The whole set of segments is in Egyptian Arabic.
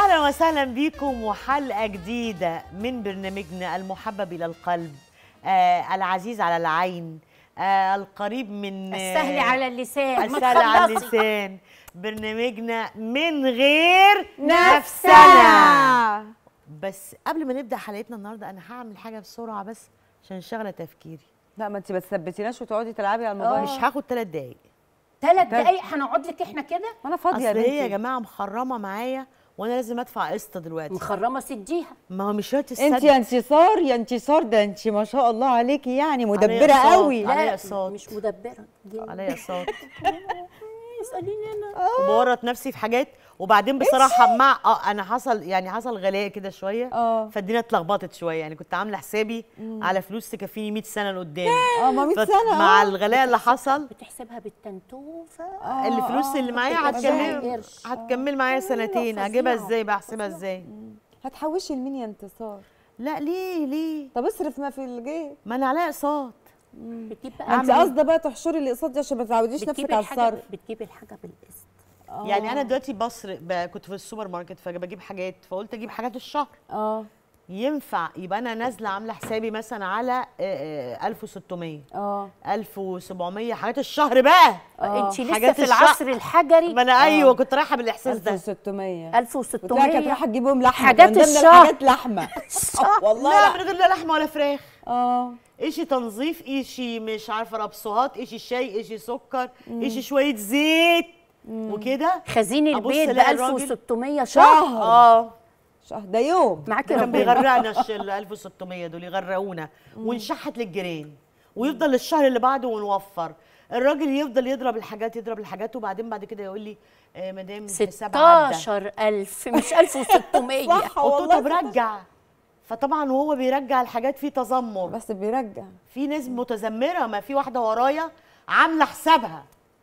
اهلا وسهلا بكم وحلقه جديده من برنامجنا المحبب الى القلب آه العزيز على العين آه القريب من السهل على اللسان ما السهل على تخلصي. اللسان برنامجنا من غير نفسنا بس قبل ما نبدا حلقتنا النهارده انا هعمل حاجه بسرعه بس عشان شغله تفكيري لا ما انت ما تثبتيناش وتقعدي تلعبي على الموبايل مش هاخد ثلاث دقايق ثلاث دقايق هنقعد لك احنا كده ما انا فاضيه يا اصل هي يا بنتي جماعه مخرمه معايا وانا لازم ادفع قسط دلوقتي مخرمه سديها ما هو مش شرط انت يا انتصار يا انتصار ده انت ما شاء الله عليكي يعني مدبره صوت. قوي عليا لا اقساط. مش مدبره دي- عليا صوت اساليني انا وبورط نفسي في حاجات وبعدين بصراحه مع اه انا حصل يعني حصل غلاء كده شويه اه. فالدنيا اتلخبطت شويه يعني كنت عامله حسابي على فلوس تكفيني 100 سنه لقدام اه ما 100 فت- سنه مع اه. الغلاء اللي حصل بتحسبها بالتنتوفه اه، الفلوس اللي معايا بتبقى هتكمل زي قرش. هتكمل معايا سنتين فظيعة. هجيبها ازاي بحسبها فظيعة. ازاي هتحوشي لمين يا انتصار لا ليه ليه طب اصرف ما في الجيب ما انا عليا اقساط بتجيب ما بقى انت قاصده بقى تحشري الاقساط دي عشان ما تعوديش بتجيب نفسك على الحاجه الصرف بتجيب الحاجه بالقسط يعني انا دلوقتي بصر ب- كنت في السوبر ماركت فبجيب حاجات فقلت اجيب حاجات الشهر اه ينفع يبقى انا نازله عامله حسابي مثلا على آه، آه، 1600 اه 1700 حاجات الشهر بقى انت لسه حاجات في الشقة. العصر الحجري ما انا ايوه كنت رايحه بالاحساس ده 1600 1600 وتلاقي كانت رايحه تجيبهم لحمه حاجات من ضمن الشهر. الحاجات لحمه آه، والله لا لا من غير لا لحمه ولا فراخ اه ايشي تنظيف ايشي مش عارفه ربسوهات ايشي شاي ايشي سكر ايشي شويه زيت وكده خزين أبص البيت ب ألاقي الراجل 1600 شهر شهر اه شهر ده يوم معاكي كان ربنا بيغرقنا الش- ال 1600 دول يغرقونا ونشحت للجيران ويفضل الشهر اللي بعده ونوفر الراجل يفضل يضرب الحاجات يضرب الحاجات وبعدين بعد كده يقول لي آه مدام الحساب عدى 16000 مش 1600 صح قلت والله له برجع فطبعا وهو بيرجع الحاجات في تذمر بس بيرجع في ناس متذمره ما في واحده ورايا عامله حسابها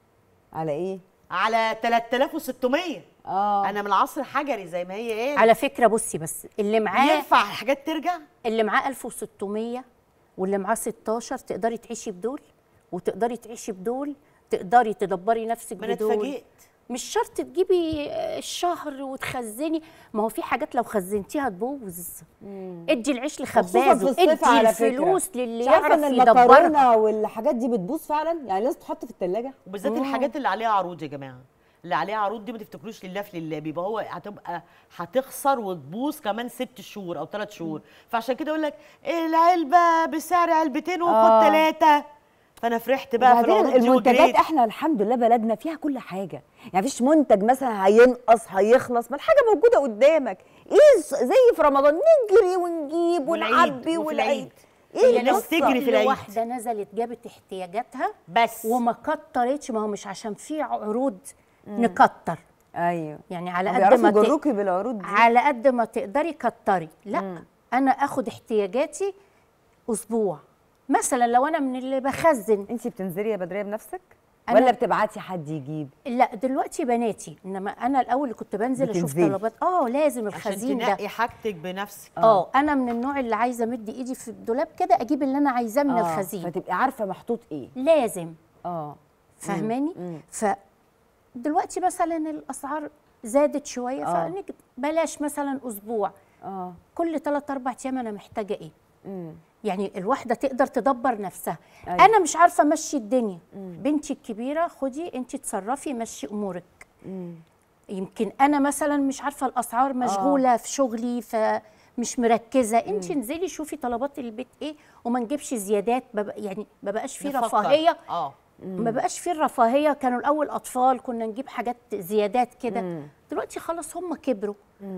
على ايه على 3600 اه انا من العصر الحجري زي ما هي ايه على فكره بصي بس اللي معاه ينفع الحاجات ترجع اللي معاه 1600 واللي معاه 16 تقدري تعيشي بدول وتقدري تعيشي بدول تقدري تدبري نفسك ما انا بدول اتفاجئت مش شرط تجيبي الشهر وتخزني ما هو في حاجات لو خزنتيها تبوظ ادي العيش خصوصا لخبازه في الصيف ادي على فكره الفلوس للي مش عارفة يعرف ان يدبرها المكرونه والحاجات دي بتبوظ فعلا يعني لازم تحط في الثلاجه وبالذات الحاجات اللي عليها عروض يا جماعه اللي عليها عروض دي ما تفتكروش لله في لله بيبقى هو هتبقى هتخسر وتبوظ كمان ست شهور او ثلاث شهور فعشان كده يقول لك العلبه بسعر علبتين وخد آه. ثلاثه فانا فرحت بقى في وبعدين العروض دي المنتجات وجريت احنا الحمد لله بلدنا فيها كل حاجه يعني مفيش منتج مثلا هينقص هيخلص ما الحاجه موجوده قدامك ايه ز- زي في رمضان نجري ونجيب والعيد، ونعبي وفي والعيد العيد. ايه الناس القصة؟ تجري في كل العيد. واحده نزلت جابت احتياجاتها بس وما كترتش ما هو مش عشان في عروض نكتر ايوه يعني على على قد ما بيعرفوا ت- يجروكي بالعروض دي على قد ما تقدري كتري لا انا اخد احتياجاتي اسبوع مثلا لو انا من اللي بخزن انت بتنزلي يا بدريه بنفسك أنا- ولا بتبعتي حد يجيب لا دلوقتي بناتي انما انا الاول اللي كنت بنزل اشوف بتنزلي. طلبات اه لازم عشان الخزين ده تنقي حاجتك بنفسك اه انا من النوع اللي عايزه امد ايدي في الدولاب كده اجيب اللي انا عايزاه من آه، الخزين فتبقي عارفه محطوط ايه لازم اه فاهماني مم. ف دلوقتي مثلا الاسعار زادت شويه آه. فنجد بلاش مثلا اسبوع اه كل 3 4 ايام انا محتاجه ايه مم. يعني الواحده تقدر تدبر نفسها أيوة. انا مش عارفه امشي الدنيا بنتي الكبيره خدي انت تصرفي مشي امورك مم. يمكن انا مثلا مش عارفه الاسعار مشغوله في شغلي فمش مركزه انت انزلي شوفي طلبات البيت ايه وما نجيبش زيادات ببقى يعني ما بقاش في نفكر. رفاهيه اه ما بقاش في الرفاهيه كانوا الاول اطفال كنا نجيب حاجات زيادات كده دلوقتي خلاص هم كبروا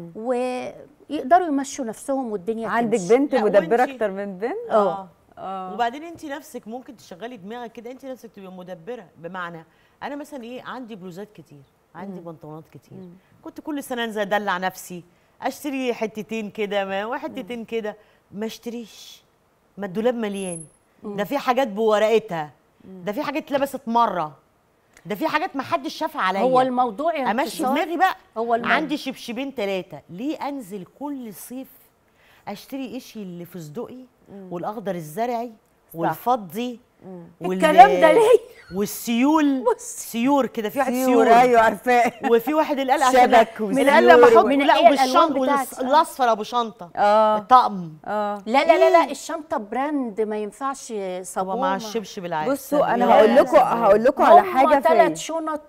ويقدروا يمشوا نفسهم والدنيا عندك تمشي. بنت لا، مدبره وانتي- اكتر من بنت اه وبعدين انت نفسك ممكن تشغلي دماغك كده انت نفسك تبقي مدبره بمعنى انا مثلا ايه عندي بلوزات كتير عندي بنطلونات كتير كنت كل سنه انزل ادلع نفسي اشتري حتتين كده ما وحتتين كده ما اشتريش ما الدولاب مليان ده في حاجات بورقتها ده في حاجات اتلبست مره ده في حاجات ما حدش شافها عليا هو الموضوع يا امشي انتصار، دماغي بقى هو الموضوع. عندي شبشبين ثلاثه ليه انزل كل صيف اشتري اشي اللي في صدقي والاخضر الزرعي والفضي وال- الكلام ده ليه والسيول سيور كده في واحد سيور سيور ايوه عارفاه وفي واحد القلق شبك من القلق وسيور بحط من لا إيه والشنط الألوان بتاعتي؟ والاصفر ابو شنطه اه طقم اه لا لا لا لا الشنطه براند ما ينفعش هو صابون مع الشبشب العادي بصوا انا لا، هقول لا، لكم هقول لكم على حاجه في ثلاث شنط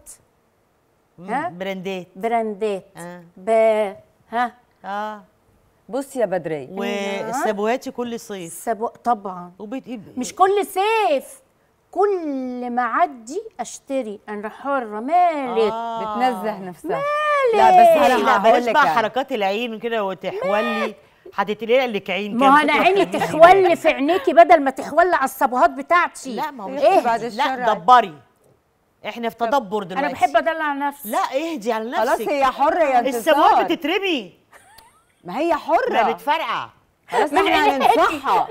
ها؟ براندات براندات اه ب ها اه بص يا بدريه والسابوهاتي كل صيف سبو... طبعا وبيت مش كل صيف كل ما عدي اشتري انا حره مالك بتنزه نفسها لا بس لا انا بلاش هقول لك بقى يعني. حركات العين كده وتحولي هتتلقى لك عين ما هو انا عيني تحول في عينيكي بدل ما تحول على الصبغات بتاعتي لا ما هو مش ايه بعد الشر لا دبري احنا في تدبر دلوقتي انا بحب ادلع نفسي لا اهدي على نفسك خلاص هي حره يا السابوهات انتصار بتترمي ما هي ما حره بتفرقع خلاص احنا هننصحها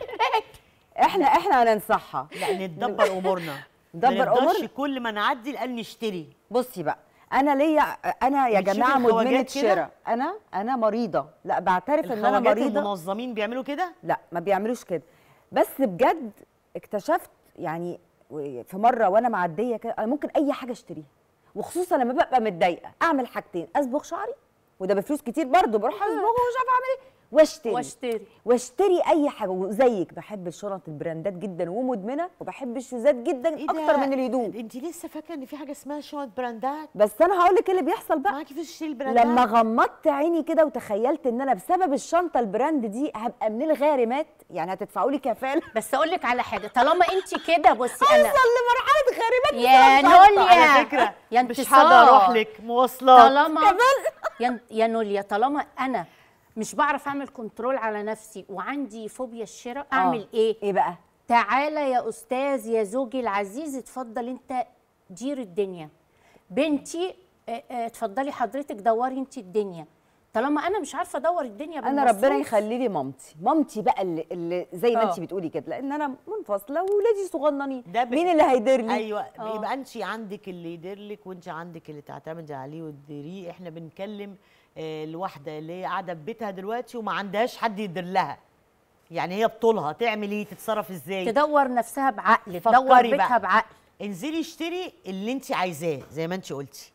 احنا احنا هننصحها لا نتدبر امورنا ندبر ما نفضلش أمورنا. كل ما نعدي الان نشتري بصي بقى انا ليا انا يا بتشوفي جماعه مدمنه الخواجات كده؟ شراء انا انا مريضه لا بعترف ان انا الخواجات مريضه المنظمين بيعملوا كده لا ما بيعملوش كده بس بجد اكتشفت يعني و- في مره وانا معديه كده انا ممكن اي حاجه اشتريها وخصوصا لما ببقى متضايقه اعمل حاجتين اصبغ شعري وده بفلوس كتير برضه بروح اصبغه ومش عارفه اعمل ايه واشتري واشتري واشتري اي حاجه وزيك بحب الشنط البراندات جدا ومدمنه وبحب الشوزات جدا إيه ده؟ اكتر من الهدوم انت لسه فاكره ان في حاجه اسمها شنط براندات بس انا هقول لك ايه اللي بيحصل بقى معاكي فلوس تشتري البراندات لما غمضت عيني كده وتخيلت ان انا بسبب الشنطه البراند دي هبقى من الغارمات يعني هتدفعوا لي كفاله بس اقول لك على حاجه طالما انت كده بصي انا اوصل لمرحله غارمات يا بسبب شنطة. نوليا على فكره يا مش انتصار. حاضر اروح لك مواصلات طالما يا يا نوليا طالما انا مش بعرف اعمل كنترول على نفسي وعندي فوبيا الشراء اعمل آه. ايه ايه بقى تعالى يا استاذ يا زوجي العزيز اتفضل انت دير الدنيا بنتي اه، اه، اتفضلي حضرتك دوري انت الدنيا طالما انا مش عارفه ادور الدنيا انا ربنا بالمصروف، يخلي لي مامتي مامتي بقى اللي, اللي زي ما آه. انت بتقولي كده لان انا منفصله واولادي صغننين ده ب- مين اللي هيدير لي ايوه يبقى انت عندك اللي يدير لك وانت عندك اللي تعتمدي عليه وتديريه احنا بنكلم آه، الواحده اللي هي قاعده في بيتها دلوقتي وما عندهاش حد يدير لها يعني هي بطولها تعمل ايه تتصرف ازاي تدور نفسها بعقل فكري تدور بيتها بقى. بعقل انزلي اشتري اللي انت عايزاه زي ما انت قلتي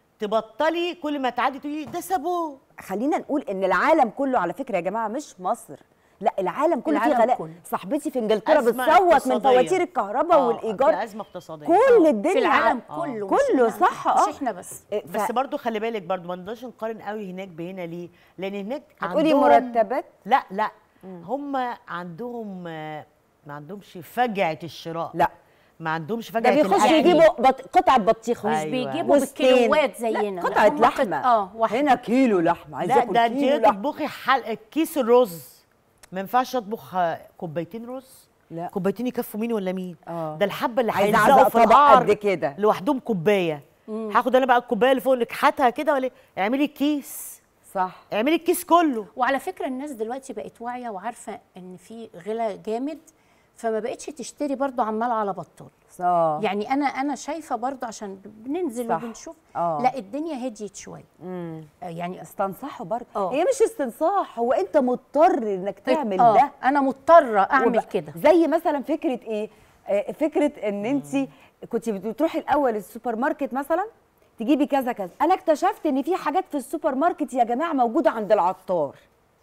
تبطلي كل ما تعدي تقولي ده سابوه خلينا نقول ان العالم كله على فكره يا جماعه مش مصر لا العالم كله فيه العالم غلاء كله. صاحبتي في انجلترا أزمة بتصوت من اقتصادية. فواتير الكهرباء آه، والايجار في ازمه اقتصاديه كل الدنيا في العالم ع- كله مش كله إحنا- صح اه مش احنا بس إيه، ف- بس برضو خلي بالك برضو ما نقدرش نقارن قوي هناك بهنا ليه لان هناك هتقولي عندهم- مرتبات لا لا هم عندهم آه، ما عندهمش فجعه الشراء لا ما عندهمش ده فجعه بيخشوا الأكل. يجيبوا بط... قطعه بطيخ مش أيوة. بيجيبوا وسطين. بالكيلوات زينا لا، قطعه هم قط- لحمه اه واحده هنا كيلو لحمه عايزه لا اكل ده انت كيلو لحمه تطبخي حلقه كيس الرز ما ينفعش اطبخ آه، كوبايتين رز لا. كوبايتين يكفوا مين ولا مين آه. ده الحبه اللي عايزة هيلزقوا أعزق في طبق القعر قد كده. لوحدهم كوبايه هاخد انا بقى الكوبايه اللي فوق لك هاتها كده ولا إيه؟ اعملي الكيس صح اعملي الكيس كله وعلى فكره الناس دلوقتي بقت واعيه وعارفه ان في غلا جامد فما بقتش تشتري برضو عمال على بطال صح يعني انا انا شايفه برضو عشان بننزل صح. وبنشوف آه. لا الدنيا هديت شويه آه، يعني استنصحوا برضه آه. هي مش استنصاح هو انت مضطر انك تعمل آه، ده انا مضطره اعمل وب- كده زي مثلا فكره ايه آه، فكره ان انت كنت بتروحي الاول السوبر ماركت مثلا تجيبي كذا كذا انا اكتشفت ان في حاجات في السوبر ماركت يا جماعه موجوده عند العطار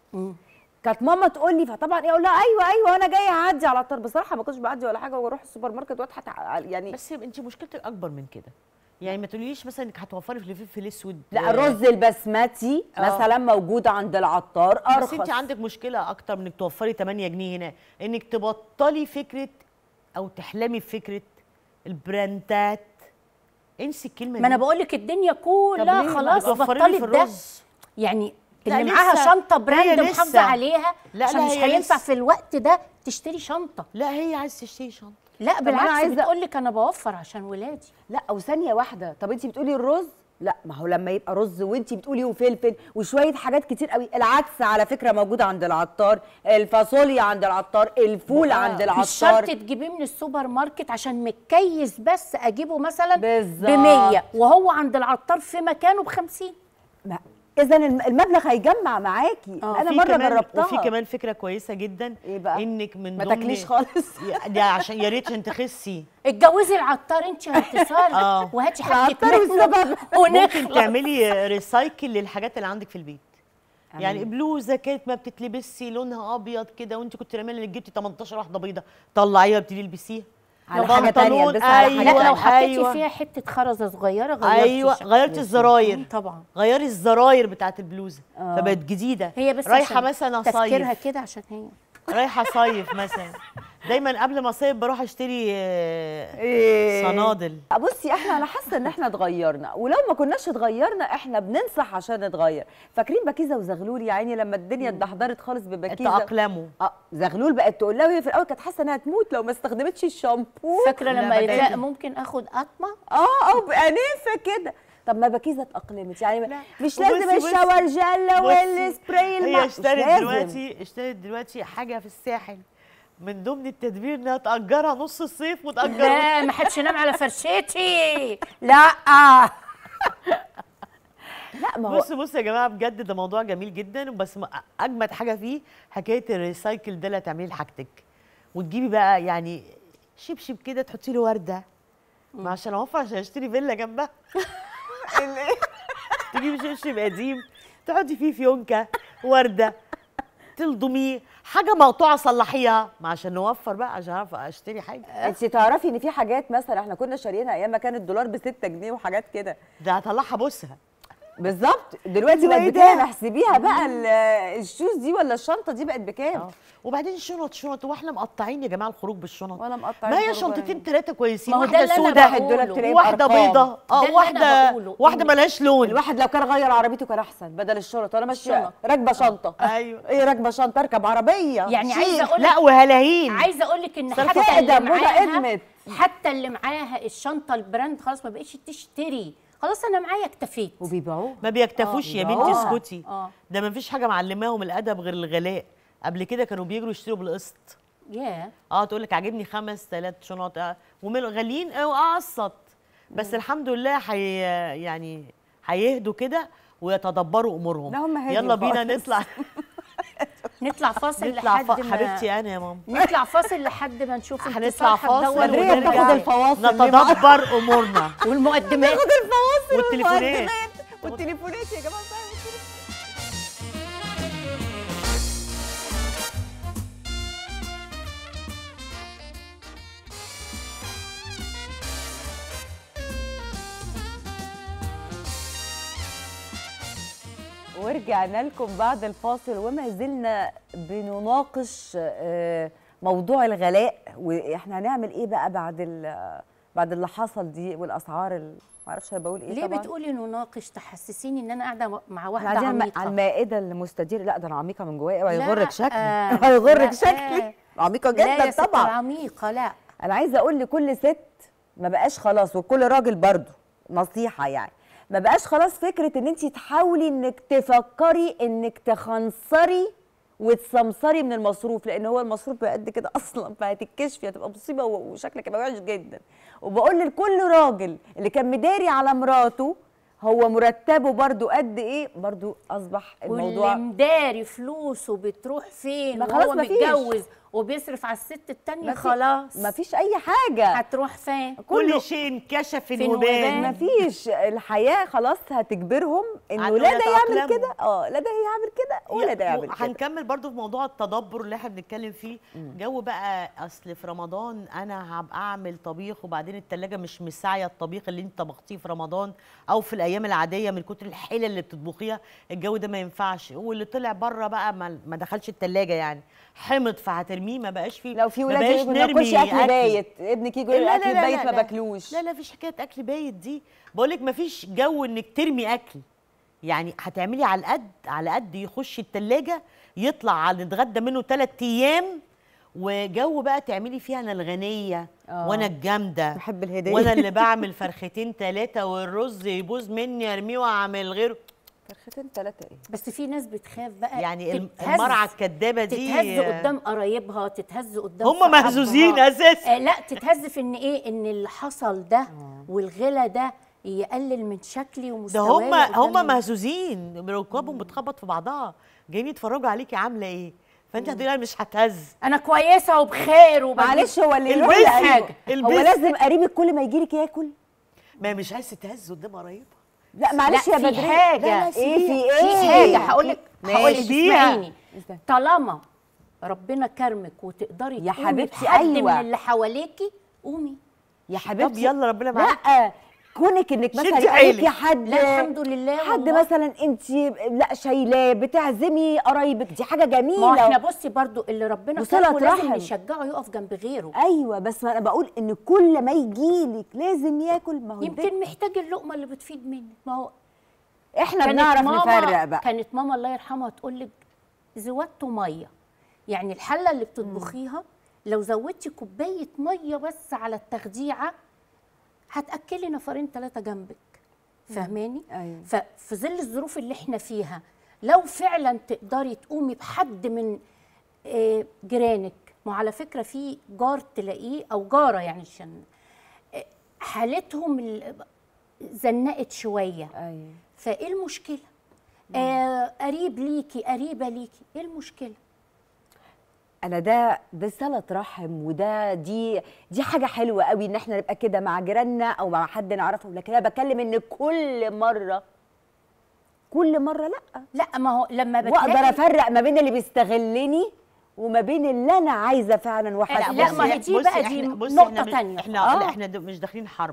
كانت ماما تقول لي فطبعا ايه اقول لها ايوه ايوه انا جايه هعدي على العطار بصراحه ما كنتش بعدي ولا حاجه واروح السوبر ماركت واضحك ع- يعني بس انت مشكلتك اكبر من كده يعني ما تقوليش مثلا انك هتوفري في الفلفل الاسود لا آه، الرز البسمتي مثلا موجود عند العطار ارخص بس انت عندك مشكله اكتر من انك توفري 8 جنيه هنا انك تبطلي فكره او تحلمي بفكره البراندات انسي الكلمه ما انا دي. بقول لك الدنيا طب كلها ليه ما خلاص بتوفري لي بطلت في ده الرز يعني لا اللي معاها لسه. شنطه هي براند لسه. محافظه عليها لا، عشان لا، مش هي هينفع لسه. في الوقت ده تشتري شنطه لا هي عايزه تشتري شنطه لا أنا بالعكس عايزة- بتقول لك انا بوفر عشان ولادي لا او ثانيه واحده طب انت بتقولي الرز لا ما هو لما يبقى رز وانت بتقولي وفلفل وشويه حاجات كتير قوي العدس على فكره موجوده عند العطار الفاصوليا عند العطار الفول آه، عند مش شرط العطار تجيبيه من السوبر ماركت عشان متكيس بس اجيبه مثلا ب بالظبط. 100 وهو عند العطار في مكانه ب 50 ما اذا الم- المبلغ هيجمع معاكي آه. انا في مره كمان جربتها وفي كمان فكره كويسه جدا ايه بقى؟ انك من ما ضمن تاكليش خالص يا- ده عشان يا ريت عشان تخسي اتجوزي العطار انت يا انتصار آه. وهاتي العطار حاجه والسبب. ممكن ونخلص تعملي ريسايكل للحاجات اللي عندك في البيت يعني بلوزه كانت ما بتتلبسي لونها ابيض كده وانت كنت راميه اللي جبتي 18 واحده بيضه طلعيها ابتدي البسيها على حاجه تانية بنطلون، بس على أيوة، حاجه لا لو تانية. حطيتي أيوة. فيها حته خرزه صغيره غيرتي ايوه شكل. غيرتي الزراير طبعا غيري الزراير بتاعت البلوزه آه. فبقت جديده هي بس رايحه عشان مثلا تفكيرها صيف كده عشان هي رايحه صيف مثلا دايما قبل ما اصيف بروح اشتري آه، إيه. صنادل بصي احنا انا حاسه ان احنا اتغيرنا ولو ما كناش اتغيرنا احنا بننصح عشان نتغير فاكرين بكيزه وزغلول يا عيني لما الدنيا اتدحضرت خالص ببكيزه تأقلموا اه زغلول بقت تقول لها وهي في الاول كانت حاسه انها تموت لو ما استخدمتش الشامبو فاكره لا، لما قالت بدأت. لا ممكن اخد قطمه اه اه بانفه كده طب ما بكيزه اتاقلمت يعني لا. مش وبصي- لازم بصي- الشاور جل بصي، والسبراي الماء هي مش اشترت لازم. دلوقتي اشترت دلوقتي حاجه في الساحل من ضمن التدبير انها تأجرها نص الصيف وتأجر لا ما حدش ينام على فرشتي لا لا ما هو بص بص يا جماعه بجد ده موضوع جميل جدا بس م- اجمد حاجه فيه حكايه الريسايكل ده اللي هتعمليه لحاجتك وتجيبي بقى يعني شبشب كده تحطي له ورده ما عشان اوفر عشان اشتري فيلا جنبها تجيبي شبشب قديم تحطي فيه فيونكه ورده تلضميه حاجه مقطوعه صلحيها ما عشان نوفر بقى عشان اعرف اشتري حاجه انت تعرفي ان في حاجات مثلا احنا كنا شاريينها ايام ما كان الدولار ب 6 جنيه وحاجات كده ده هطلعها بوسها بالظبط دلوقتي بقت إيه ده؟ بكام احسبيها بقى ال- الشوز دي ولا الشنطه دي بقت بكام اه وبعدين الشنط شنط واحنا مقطعين يا جماعه الخروج بالشنط ولا مقطعين ما هي الخروج ولا شنطتين ثلاثه كويسين ما هو ده واحده اللي أنا سوداء بقوله. الدولاب تلاقيه واحده بأرقام. بيضه ده اه اللي أنا واحده بقوله. واحده إن- ملهاش لون الواحد لو كان غير عربيته كان احسن بدل الشنط انا ماشيه الشنط. راكبه شنطه ايوه ايه راكبه شنطه اركب عربيه يعني شيك. عايزه اقول لا وهلاهين عايزه اقول لك ان صرفت حتى اللي أقدم، موضة معاها قدمت. حتى اللي معاها الشنطه البراند خلاص ما بقتش تشتري خلاص انا معايا اكتفيت وبيبيعوه ما بيكتفوش يا آه. بنتي آه. اسكتي آه. ده ما فيش حاجه معلماهم الادب غير الغلاء قبل كده كانوا بيجروا يشتروا بالقسط ياه اه تقول لك عاجبني خمس ثلاث شنط آه، ومن غاليين اه واقسط بس الحمد لله حي يعني هيهدوا كده ويتدبروا امورهم لا، هم هادي يلا بينا خالص. نطلع نطلع فاصل نطلع لحد ف... ما حبيبتي انا يا ماما نطلع فاصل لحد ما نشوف هنطلع انتصار فاصل هتدور بدرية بتاخد ونرجع الفواصل ليه بقى؟ نتدبر امورنا والمقدمات تاخد الفواصل والتليفونات. والمقدمات والتليفونات يا جماعه فاهم ورجعنا لكم بعد الفاصل وما زلنا بنناقش آه، موضوع الغلاء واحنا هنعمل ايه بقى بعد ال- بعد اللي حصل دي والاسعار ال- معرفش انا بقول ايه ليه طبعا بتقولي نناقش تحسسيني ان انا قاعده مع احنا واحده قاعدين على الم- عميقه على المائده المستديره لا ده انا عميقه من جوايا اوعى لا، يغرك شكلي آه، هيغرك لا، شكلي عميقه لا يا جدا ست طبعا عميقه لا انا عايزه اقول لكل ست ما بقاش خلاص وكل راجل برضو نصيحه يعني ما بقاش خلاص فكره ان انت تحاولي انك تفكري انك تخنصري وتسمسري من المصروف لان هو المصروف بقى قد كده اصلا فهتتكشفي هتبقى مصيبه و- وشكلك هيبقى وحش جدا وبقول لكل راجل اللي كان مداري على مراته هو مرتبه برضو قد ايه برضو اصبح الموضوع واللي مداري فلوسه بتروح فين ما خلاص وهو مفيش. متجوز وبيصرف على الست التانية مفي- خلاص مفيش اي حاجه هتروح فين كل كله- شيء انكشف فين الوبان وبان. مفيش الحياه خلاص هتجبرهم انه عنه لا ده يعمل يتأقلموا. كده اه لا ده يعمل كده ولا ده يعمل كده هنكمل برضو في موضوع التدبر اللي احنا بنتكلم فيه جو بقى اصل في رمضان انا هبقى اعمل طبيخ وبعدين التلاجة مش مساعيه الطبيخ اللي انت طبختيه في رمضان او في الايام العاديه من كتر الحيله اللي بتطبخيها الجو ده ما ينفعش واللي طلع بره بقى ما, ما دخلش التلاجة يعني حمض فهترميه ما بقاش فيه لو في ما ولاد بقاش يقولوا ما ناكلش نرمي اكل بايت ابنك يجي يقول لا، لا، اكل لا، بايت لا، ما لا. باكلوش لا لا فيش حكايه اكل بايت دي بقول لك مفيش جو انك ترمي اكل يعني هتعملي على القد على قد يخش التلاجة يطلع على نتغدى منه ثلاث ايام وجو بقى تعملي فيها انا الغنيه آه. وانا الجامده بحب الهديه وانا اللي بعمل فرختين ثلاثه والرز يبوظ مني ارميه واعمل غيره فرختين ثلاثه ايه بس في ناس بتخاف بقى يعني الم- تتهز- المرعى الكدابه دي تتهز قدام قرايبها تتهز قدام هم صحابها. مهزوزين اساسا آه لا تتهز في ان ايه ان اللي حصل ده والغلا ده يقلل من شكلي ده ومستواي هم قدام هم الناس. مهزوزين ركابهم بتخبط في بعضها جايين يتفرجوا عليكي عامله ايه فانت هتقولي أنا مش هتهز انا كويسه وبخير وبجيب معلش هو اللي يروح البسي لحاجه هو البسي. لازم قريبك كل ما يجي لك ياكل ما مش عايز تهز قدام قريبها لا معلش لا، يا في بدري حاجة. لا لا ايه في في ايه حاجه هقول لك هقول لك ماشي. فيها. اسمعيني طالما ربنا كرمك وتقدري يا تقومي حبيبتي، بحد أيوة. من اللي حواليكي قومي يا حبيبتي طب يلا ربنا معاك لا كونك انك مثلا شدي يبقى حيلك. ليكي حد لا الحمد لله حد والله. مثلا انت لا شايلاه بتعزمي قرايبك دي حاجه ما جميله احنا بصي برضو اللي ربنا وصلة كرمه لازم رحم. نشجعه يقف جنب غيره ايوه بس ما انا بقول ان كل ما يجيلك لازم ياكل ما هو ده- يمكن محتاج اللقمه اللي بتفيد منك ما هو احنا كانت بنعرف ماما- نفرق بقى كانت ماما الله يرحمها تقول لك زودتوا ميه يعني الحله اللي بتطبخيها لو زودتي كوبايه ميه بس على التخديعه هتاكلي نفرين ثلاثه جنبك فاهماني أيوة. ففي ظل الظروف اللي احنا فيها لو فعلا تقدري تقومي بحد من آه، جيرانك ما على فكره في جار تلاقيه او جاره يعني عشان آه، حالتهم ال- زنقت شويه ايوه فايه المشكله آه قريب ليكي قريبه ليكي ايه المشكله انا ده ده صله رحم وده دي دي حاجه حلوه قوي ان احنا نبقى كده مع جيراننا او مع حد نعرفه لكن انا بتكلم ان كل مره كل مره لا لا ما هو لما واقدر بتلاقي افرق ما بين اللي بيستغلني وما بين اللي انا عايزه فعلا واحد لا، بصي- ما هي دي بصي بقى إحنا- دي بصي نقطة إحنا مش- تانية. احنا آه. لا احنا د- مش داخلين حرب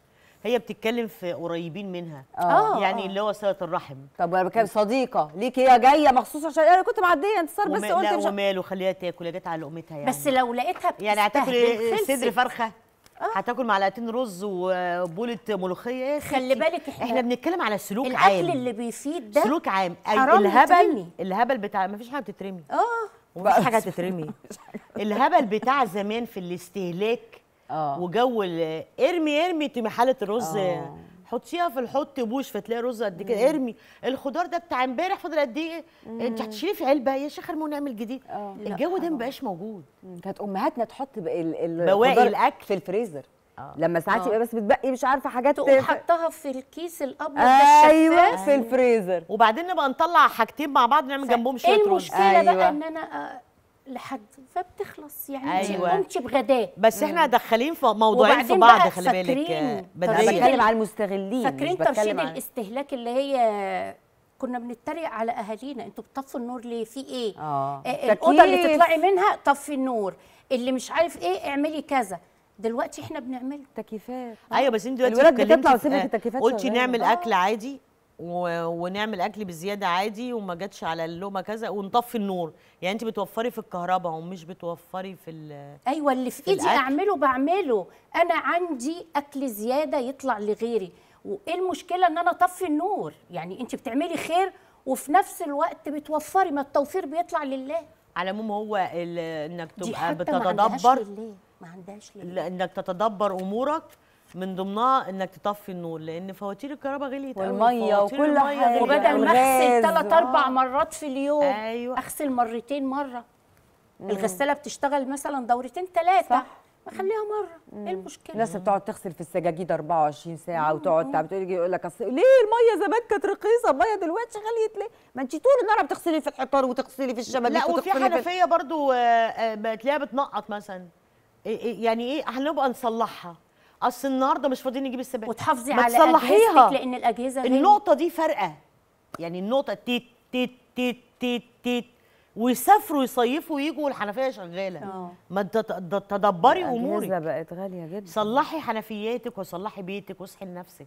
هي بتتكلم في قريبين منها آه. يعني اللي هو صله الرحم طب انا بتكلم صديقه ليكي يا جايه مخصوص عشان انا كنت معديه انتصار بس وما- قلت لا مش وماله خليها تاكل هي جت على لقمتها يعني بس لو لقيتها يعني هتاكل بتستهبل، خلصت. صدر فرخه هتاكل معلقتين رز وبوله ملوخيه يا خلي ستي. بالك إحنا- احنا بنتكلم على سلوك الاكل عام اللي بيفيد ده سلوك عام أي- حرام الهبل يترمي. الهبل بتاع ما فيش حاجه بتترمي اه ومفيش حاجه تترمي الهبل بتاع زمان في الاستهلاك اه وجو ال- ارمي ارمي تبقى حاله الرز آه. حطيها في الحط بوش فتلاقي رز قد كده ارمي الخضار ده بتاع امبارح فاضل قد ايه انت هتشيليه في علبه يا شيخ ارمي ونعمل جديد آه. لا، الجو ده حرام. مبقاش موجود كانت امهاتنا تحط بقى ال- ال- بواقي الخضار الأكل. في الفريزر آه. لما ساعات آه. يبقى بس بتبقي مش عارفه حاجات تقوم حطها في الكيس الابيض ده ايوه الشفاف في الفريزر وبعدين نبقى نطلع حاجتين مع بعض نعمل جنبهم شويه ايه رز المشكله أيوة. بقى ان انا آه، لحد فبتخلص يعني انت أيوة. قمتي بغداه بس احنا داخلين في موضوعين في وبعدين بعض بقى خلي بالك فاكرين آه، انا ترشيد بدرية بتكلم على المستغلين فاكرين مش بتكلم ترشيد على- الاستهلاك اللي هي كنا بنتريق على اهالينا انتوا بتطفوا النور ليه في ايه اه آه، الاوضه اللي تكييف. تطلعي منها طفي النور اللي مش عارف ايه اعملي كذا دلوقتي احنا بنعمله تكييفات ايوه بس انت دلوقتي الولاد اتكلمتي بتطلع في- وتسيب لك آه، التكييفات قلتي شغالة. نعمل آه. اكل عادي و... ونعمل اكل بزياده عادي وما جاتش على اللقمه كذا ونطفي النور يعني انت بتوفري في الكهرباء ومش بتوفري في ال... ايوه اللي في في ايدي الأكل. اعمله بعمله انا عندي اكل زياده يطلع لغيري وايه المشكله ان انا اطفي النور يعني انت بتعملي خير وفي نفس الوقت بتوفري ما التوفير بيطلع لله على العموم هو ال... انك دي تبقى حتى ما عندهاش بتتدبر لله ما عندهاش لله ل- انك تتدبر امورك من ضمنها انك تطفي النور لان فواتير الكهرباء غليت أوي، والمية فواتير وكل المية حاجة. غليت وبدل أوي. ما اغسل الغاز، ثلاث اربع آه. مرات في اليوم أيوة. اغسل مرتين مره الغساله بتشتغل مثلا دورتين ثلاثه صح. بخليها مره ايه المشكله الناس بتقعد تغسل في السجاجيد 24 ساعه وتقعد تعب تقول يقول لك أصل ليه الميه زمان كانت رخيصه الميه دلوقتي غليت ليه ما انت طول النهار بتغسلي في الحيطان وتغسلي في الشبابيك لا وفي وتغسلي في حنفيه برضو آه، آه، بتلاقيها بتنقط مثلا إيه- إيه- يعني ايه هنبقى نصلحها اصل النهارده مش فاضيين نجيب السباك وتحافظي ما على تصلحيها. اجهزتك لان الاجهزه غالية. النقطه دي فارقه يعني النقطه تيت تيت تيت تيت تيت ويسافروا يصيفوا ويجوا والحنفيه شغاله آه. ما تت- تت- تدبري الأجهزة امورك بقت غاليه جدا صلحي حنفياتك وصلحي بيتك واصحي لنفسك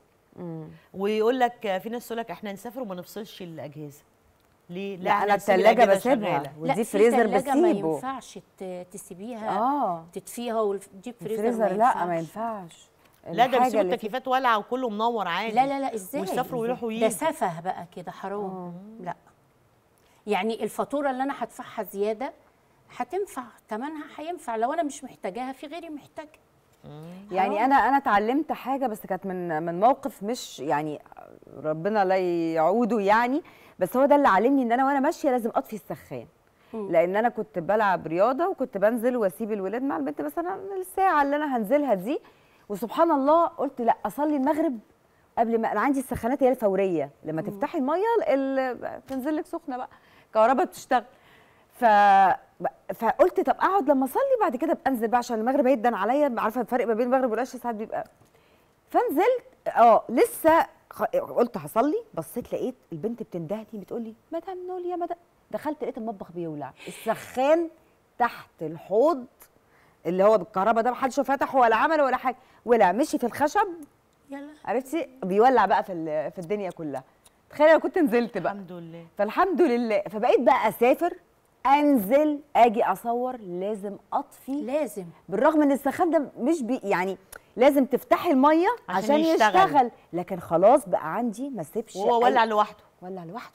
ويقول لك في ناس تقول لك احنا نسافر وما نفصلش الاجهزه ليه لا إحنا انا نسيب الثلاجه الأجهزة بسيبها شغالة. لا ودي في فريزر تلاجة ما بسيبه ينفعش ت- تسيبيها اه تطفيها والديب فريزر, الفريزر لا ما ينفعش لا ده الحاجة بيسيبوا اللي فيه- التكييفات والعه وكله منور عادي لا لا لا ازاي ويسافروا ويروحوا ده ويجوا سفه بقى كده حرام لا يعني الفاتوره اللي انا هدفعها زياده هتنفع ثمنها هينفع لو انا مش محتاجاها في غيري محتاج يعني انا انا اتعلمت حاجه بس كانت من من موقف مش يعني ربنا لا يعوده يعني بس هو ده اللي علمني ان انا وانا ماشيه لازم اطفي السخان لان انا كنت بلعب رياضه وكنت بنزل واسيب الولاد مع البنت مثلا الساعه اللي انا هنزلها دي وسبحان الله قلت لا اصلي المغرب قبل ما انا عندي السخانات هي الفوريه لما تفتحي الميه ال- تنزل لك سخنه بقى كهرباء بتشتغل ف فقلت طب اقعد لما اصلي بعد كده ابقى انزل بقى عشان المغرب هيدن عليا عارفه الفرق ما بين المغرب والعشاء ساعات بيبقى فنزلت اه لسه خ- قلت هصلي بصيت لقيت البنت بتندهني بتقول لي مدام نول يا مدام دخلت لقيت المطبخ بيولع السخان تحت الحوض اللي هو بالكهرباء ده محدش فتحه ولا عمله ولا حاجه ولع مشي في الخشب يلا عرفتي بيولع بقى في ال- في الدنيا كلها تخيلي لو كنت نزلت بقى الحمد لله فالحمد لله فبقيت بقى اسافر انزل اجي اصور لازم اطفي لازم بالرغم ان السخان ده مش بي يعني لازم تفتحي الميه عشان عشان, يشتغل. يشتغل. لكن خلاص بقى عندي ما سيبش وهو أي- ولع لوحده ولع لوحده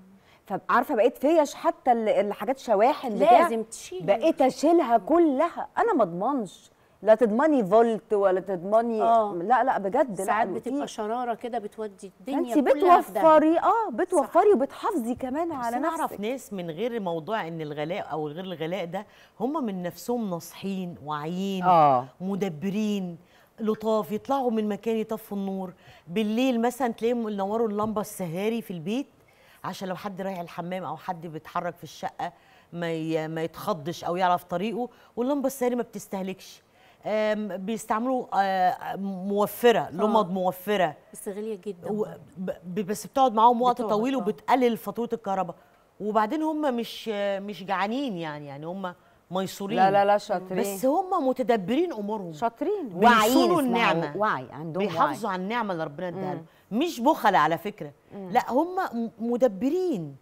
فعارفه بقيت فيش حتى ال- الحاجات شواحن بتاع لازم تشيل بقيت اشيلها كلها انا ما اضمنش لا تضمني فولت ولا تضمني آه. لا لا بجد لا ساعات في- بتبقى شراره كده بتودي الدنيا انت كلها في داهية. بتوفري اه بتوفري وبتحافظي كمان بس على انا اعرف نفسك ناس من غير موضوع ان الغلاء او غير الغلاء ده هم من نفسهم ناصحين واعيين اه مدبرين لطاف يطلعوا من مكان يطفوا النور بالليل مثلا تلاقيهم ينوروا اللمبه السهاري في البيت عشان لو حد رايح الحمام او حد بيتحرك في الشقه ما ي- ما يتخضش او يعرف طريقه واللمبه السهاري ما بتستهلكش آم، بيستعملوا آه، موفره لمض موفره بس غاليه جدا و- برضه. ب- بس بتقعد معاهم وقت بتقعد، طويل آه. وبتقلل فاتوره الكهرباء وبعدين هم مش مش جعانين يعني يعني هم ميسورين لا لا لا شاطرين بس هم متدبرين امورهم شاطرين بيصونوا واعيين النعمة. النعمه وعي عندهم بيحافظوا على النعمه اللي ربنا اداها لهم مش بخل على فكره لا هم م- مدبرين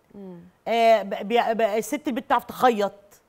آه ب- بي- ب- الست البيت بتعرف تخيط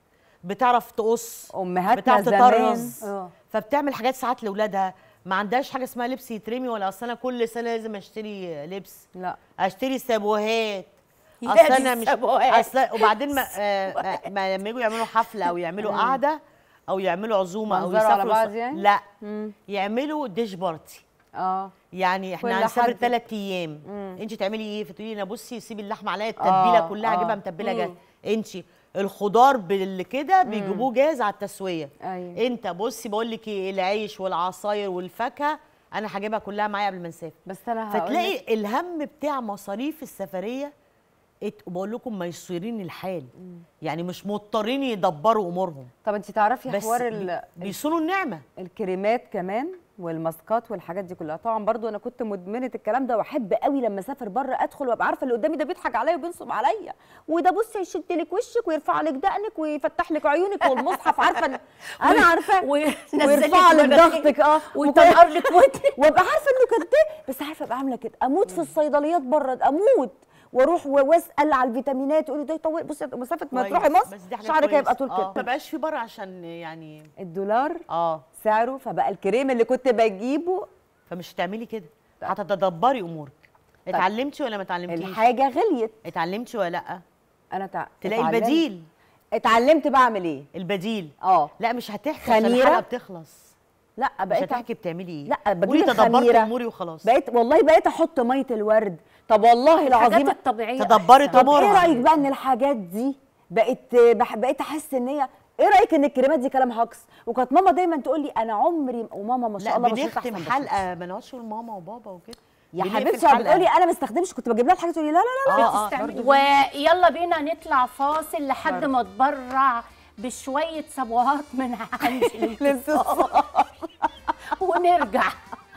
بتعرف تقص امهاتنا بتعرف زمان تطرز اه فبتعمل حاجات ساعات لاولادها ما عندهاش حاجه اسمها لبس يترمي ولا اصل انا كل سنه لازم اشتري لبس لا اشتري سابوهات يا اصل دي انا مش السابوهات. اصل وبعدين ما, آه ما- ما لما يجوا يعملوا حفله او يعملوا قعده او يعملوا عزومه او منظروا على يسافروا بعض س- يعني؟ لا مم. يعملوا ديش بارتي اه يعني احنا كل هنسافر حد. ثلاث ايام انت تعملي ايه فتقولي لي انا بصي سيبي اللحمه عليا التتبيله آه، كلها آه. هجيبها متبله مم. جاهزه انت الخضار باللي كده بيجيبوه جاهز على التسويه ايوه انت بصي بقول لك ايه العيش والعصاير والفاكهه انا هجيبها كلها معايا قبل ما نسافر بس انا هقول لك- فتلاقي الهم بتاع مصاريف السفريه ات- بقول لكم ميسورين الحال يعني مش مضطرين يدبروا امورهم طب انت تعرفي بس حوار بي- ال- بيصونوا النعمه الكريمات كمان والماسكات والحاجات دي كلها طبعا برضو انا كنت مدمنه الكلام ده واحب قوي لما اسافر بره ادخل وابقى عارفه اللي قدامي ده بيضحك عليا وبينصب عليا وده بصي هيشد لك وشك ويرفع لك دقنك ويفتح لك عيونك والمصحف عارفه إن- انا عارفه وينزل ويرفع لك مناخيرك ضغطك اه ويطير لك ودنك وابقى عارفه انه كداب بس عارفه ابقى عامله كده اموت في الصيدليات بره اموت واروح و- واسال على الفيتامينات يقول لي ده يطول بصي مسافه ما كويس. تروحي مصر بس دي حاجة شعرك هيبقى كويسة. طول آه. ما كده بقاش في بره عشان يعني الدولار اه سعره فبقى الكريم اللي كنت بجيبه فمش هتعملي كده هتتدبري امورك اتعلمتي ولا ما اتعلمتيش الحاجه غليت اتعلمتي ولا لا انا تع... تلاقي اتعلمت- البديل اتعلمت بعمل ايه البديل اه لا مش هتحكي عشان خميرة؟ الحلقه بتخلص لا مش بقيت هتحكي بتعملي ايه لا بجيب قولي تدبرت الخميرة. اموري وخلاص بقيت والله بقيت احط ميه الورد طب والله الحاجات العظيم الطبيعيه تدبري أحسن. طب ايه أمورها. رايك بقى ان الحاجات دي بقت بح- بقيت احس ان هي ايه رايك ان الكريمات دي كلام هجص وكانت ماما دايما تقول لي انا عمري وماما ما شاء لا الله بشرتها بنختم أحسن بشرتي. حلقه ما نقعدش نقول ماما وبابا وكده يا بنقفل حبيبتي حلقة. بتقولي انا ما استخدمش كنت بجيب لها الحاجه تقولي لا لا لا اه اه تستعملي. برضو ويلا بينا نطلع فاصل لحد ما اتبرع بشويه صبوات من عند الانتصار ونرجع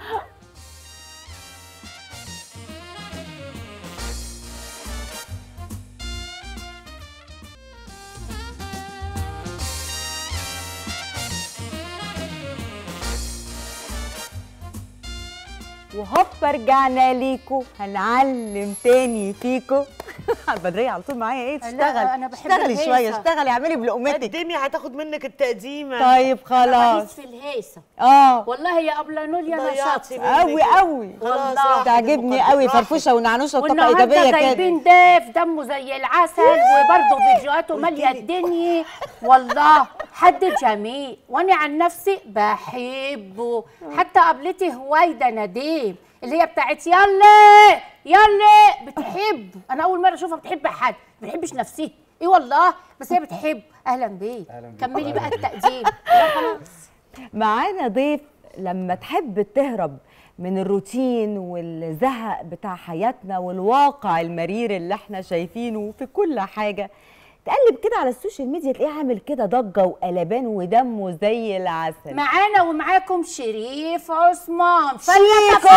وهوب رجعنا ليكو هنعلم تاني فيكو البدريه على طول معايا ايه لا، تشتغل أنا بحب اشتغلي الهيصة. شويه اشتغلي اعملي بلقمتك قدمي هتاخد منك التقديمه طيب خلاص خلاص في الهيصه اه والله يا ابله نوليا انا ضيعتي شاطره منك. قوي قوي خلاص والله. راحت تعجبني المقدمة، قوي راحت. فرفوشه ونعنوشه وطاقه والنهارده ايجابيه كده جايبين ضيف دمه زي العسل وبرضه فيديوهاته ماليه الدنيا والله حد جميل وانا عن نفسي بحبه حتى قابلتي هويدا نديم اللي هي بتاعت يلا يلا بتحب انا اول مره اشوفها بتحب حد ما بتحبش نفسها ايه والله بس هي بتحب اهلا بيه كملي بقى التقديم لا خلاص معانا ضيف لما تحب تهرب من الروتين والزهق بتاع حياتنا والواقع المرير اللي احنا شايفينه في كل حاجه تقلب كده على السوشيال ميديا تلاقيه عامل كده ضجه وقلبان ودمه زي العسل معانا ومعاكم شريف عثمان شيكو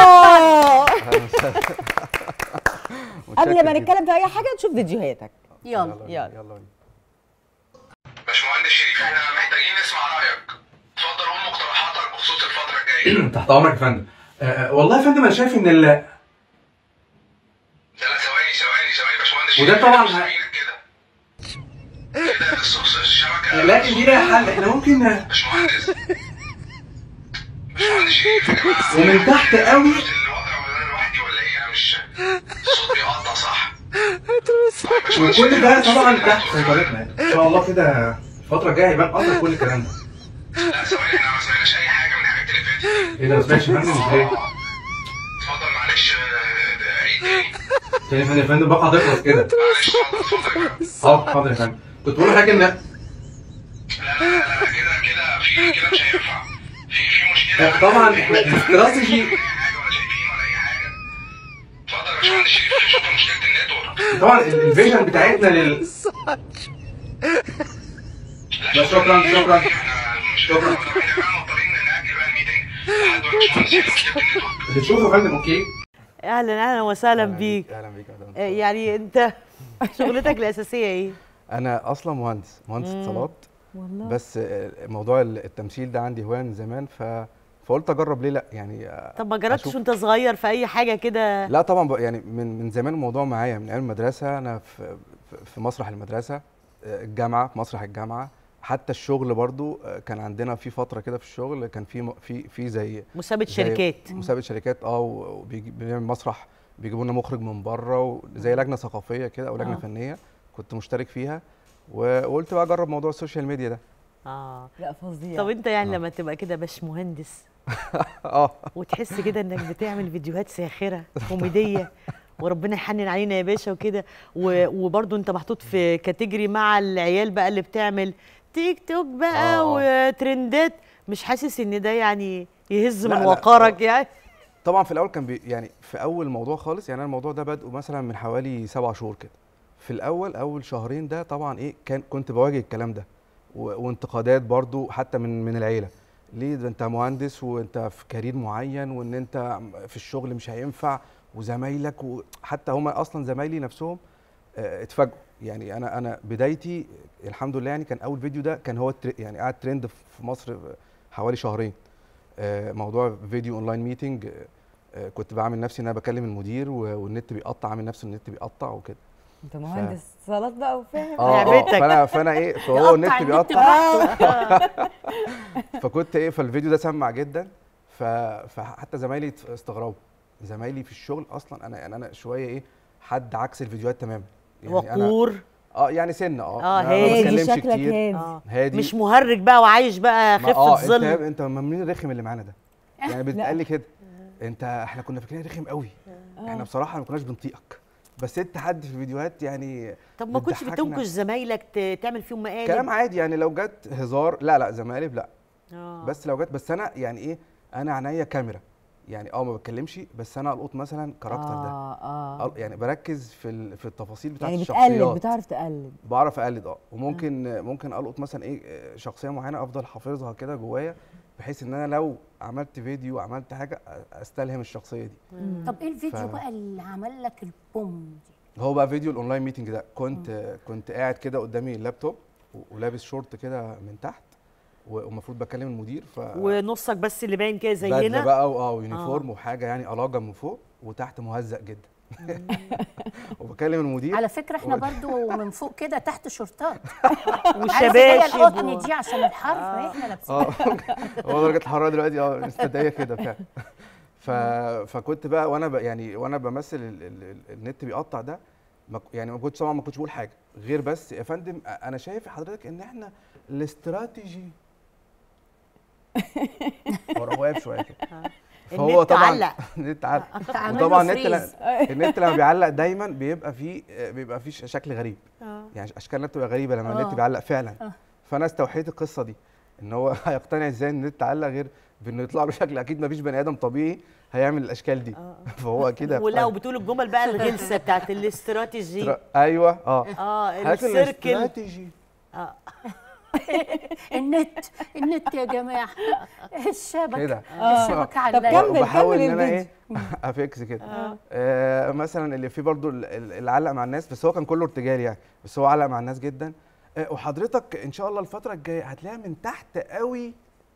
قبل ما متشكر نتكلم في اي حاجه نشوف فيديوهاتك يلا جداً. يلا. يلا بينا باشمهندس شريف احنا محتاجين نسمع رايك اتفضل قول مقترحاتك بخصوص الفتره الجايه تحت امرك يا فندم آه، والله يا فندم انا شايف ان ال... لا لا ثواني ثواني ثواني يا باشمهندس وده شريف، طبعاً مش ه- سامعينك كده كده الصوص- الشبكه لكن دي لها حل احنا ممكن آه، باشمهندس باشمهندس شريف يا جماعه ومن تحت قوي الوضع ولا انا لوحدي ولا ايه انا مش الصوت بيقطع صح طيب باشمهندس وكل شريف، ده طبعا باشمهندس تحت سيطرتنا ان شاء الله كده الفتره الجايه هيبان اثر كل الكلام ده لا ثواني احنا ما سمعناش اي حاجه من الحاجات اللي فاتت ايه ده ما سمعتش يا فندم ازاي؟ اتفضل معلش آه، ده عيد تاني تاني يا فندم يا فندم بقى هتخلص كده معلش اتفضل اتفضل يا جماعة. اه حاضر يا فندم كنت بقول لحضرتك ان لا لا لا لا كده كده في كده مش هينفع في في مشكله طبعا احنا الاستراتيجي اي حاجه ولا شايفين ولا اي حاجه اتفضل يا باشمهندس شريف شوف مشكله النتورك طبعا ال- الفيجن بتاعتنا لل لا، شكراً، شكراً. شكراً. احنا مضطرين ناجل بقى الميتنج لحد ما الباشمهندس يحل مشكله النتورك اللي تشوفه يا فندم اوكي اهلا اهلا وسهلا بيك اهلا بيك أهلاً. آه، يعني انت شغلتك الاساسيه ايه انا اصلا مهندس مهندس اتصالات والله بس آه، موضوع التمثيل ده عندي هوايه من زمان ف فقلت اجرب ليه لا يعني آه، طب ما جربتش أشوف. وانت صغير في اي حاجه كده لا طبعا بقى يعني من من زمان الموضوع معايا من ايام المدرسه انا في في- في مسرح المدرسه آه، الجامعه في مسرح الجامعه حتى الشغل برضو آه، كان عندنا في فتره كده في الشغل كان في م- في في زي مسابقه زي شركات مسابقه شركات اه وبنعمل مسرح بيجيبوا لنا مخرج من بره زي لجنه ثقافيه كده او لجنه آه. فنيه كنت مشترك فيها وقلت بقى اجرب موضوع السوشيال ميديا ده اه لا فظيع طب انت يعني لما تبقى كده باش مهندس اه وتحس كده انك بتعمل فيديوهات ساخره كوميديه وربنا يحنن علينا يا باشا وكده و- وبرضه انت محطوط في كاتيجوري مع العيال بقى اللي بتعمل تيك توك بقى آه، وترندات مش حاسس ان ده يعني يهز لا، من لا، وقارك آه. يعني طبعا في الاول كان بي يعني في اول موضوع خالص يعني انا الموضوع ده بادئه مثلا من حوالي سبع شهور كده في الاول اول شهرين ده طبعا ايه كان كنت بواجه الكلام ده و- وانتقادات برضو حتى من من العيله ليه ده انت مهندس وانت في كارير معين وان انت في الشغل مش هينفع وزمايلك وحتى هم اصلا زمايلي نفسهم آه، اتفاجئوا يعني انا انا بدايتي الحمد لله يعني كان اول فيديو ده كان هو التر- يعني قاعد ترند في مصر حوالي شهرين آه، موضوع فيديو اونلاين ميتنج آه، آه، كنت بعمل نفسي ان انا بكلم المدير و- والنت بيقطع عامل نفسي ان النت بيقطع وكده انت مهندس اتصالات بقى وفاهم اه آه، لعبتك. فانا فانا ايه فهو يقطع النت النت بيقطع فكنت ايه فالفيديو ده سمع جدا ف- فحتى زمايلي ات- استغربوا زمايلي في الشغل اصلا انا يعني انا شويه ايه حد عكس الفيديوهات تماما يعني أنا وقور اه يعني سنه اه آه، ما هادي. هادي بتكلمش شكلك كتير هادي اه هادي مش مهرج بقى وعايش بقى ما- خفه اه انت ظل انت مين الرخم اللي معانا ده يعني بتقال لي كده انت احنا كنا فاكرين رخم قوي احنا بصراحه ما كناش بنطيقك بس انت حد في الفيديوهات يعني طب ما كنتش بتضحكنا. بتنكش زمايلك ت- تعمل فيهم مقالب كلام عادي يعني لو جت هزار لا لا زمالب لا آه. بس لو جت بس انا يعني ايه انا عينيا كاميرا يعني اه ما بتكلمش بس انا القط مثلا كاركتر ده اه اه أل- يعني بركز في ال- في التفاصيل بتاعت يعني الشخصيات بتقلد بتعرف تقلد بعرف اقلد اه وممكن ممكن القط مثلا ايه آه، شخصيه معينه افضل حافظها كده جوايا بحيث ان انا لو عملت فيديو عملت حاجه أ- استلهم الشخصيه دي طب ايه الفيديو ف- بقى اللي عمل لك البوم دي هو بقى فيديو الاونلاين ميتنج ده كنت كنت قاعد كده قدامي اللابتوب و- ولابس شورت كده من تحت و- ومفروض بكلم المدير ف ونصك بس اللي باين كده بدله زينا بقى واه ويونيفورم وحاجه يعني الاجه من فوق وتحت مهزق جدا وبكلم المدير على فكره احنا و- برضو من فوق كده تحت شورتات عارف اللي هي وشباشب القطن و- دي عشان الحر احنا لابسين اه هو درجه الحراره دلوقتي اه مستدعيه كده فعلا ف... فكنت بقى وانا ب... يعني وانا بمثل ال... ال... ال... النت بيقطع ده ما... ك- يعني ما كنتش طبعا ما كنتش بقول حاجه غير بس يا فندم أ- انا شايف حضرتك ان احنا الاستراتيجي ورا واقف شويه كده فهو النت طبعا علق. النت علق تعمل له وطبعا النت فريز. ل... النت لما بيعلق دايما بيبقى فيه بيبقى فيه شكل غريب آه. يعني اشكالنا بتبقى غريبه لما النت آه. بيعلق فعلا فانا استوحيت القصه دي ان هو هيقتنع ازاي ان النت علق غير بانه يطلع له شكل اكيد ما فيش بني ادم طبيعي هيعمل الاشكال دي فهو اكيد هيبقى- ولا وبتقول الجمل بقى الغلسه بتاعت الاستراتيجي ترا- ايوه اه اه هات السيركل الاستراتيجي النت النت يا جماعه الشبكه كده الشبكه طب على كمل. اللاب. بحاول ان كمل انا الفيديو. ايه افيكس كده آه مثلا اللي فيه برضو ال- ال- اللي علق مع الناس بس هو كان كله ارتجال يعني بس هو علق مع الناس جدا آه وحضرتك ان شاء الله الفتره الجايه هتلاقيها من تحت قوي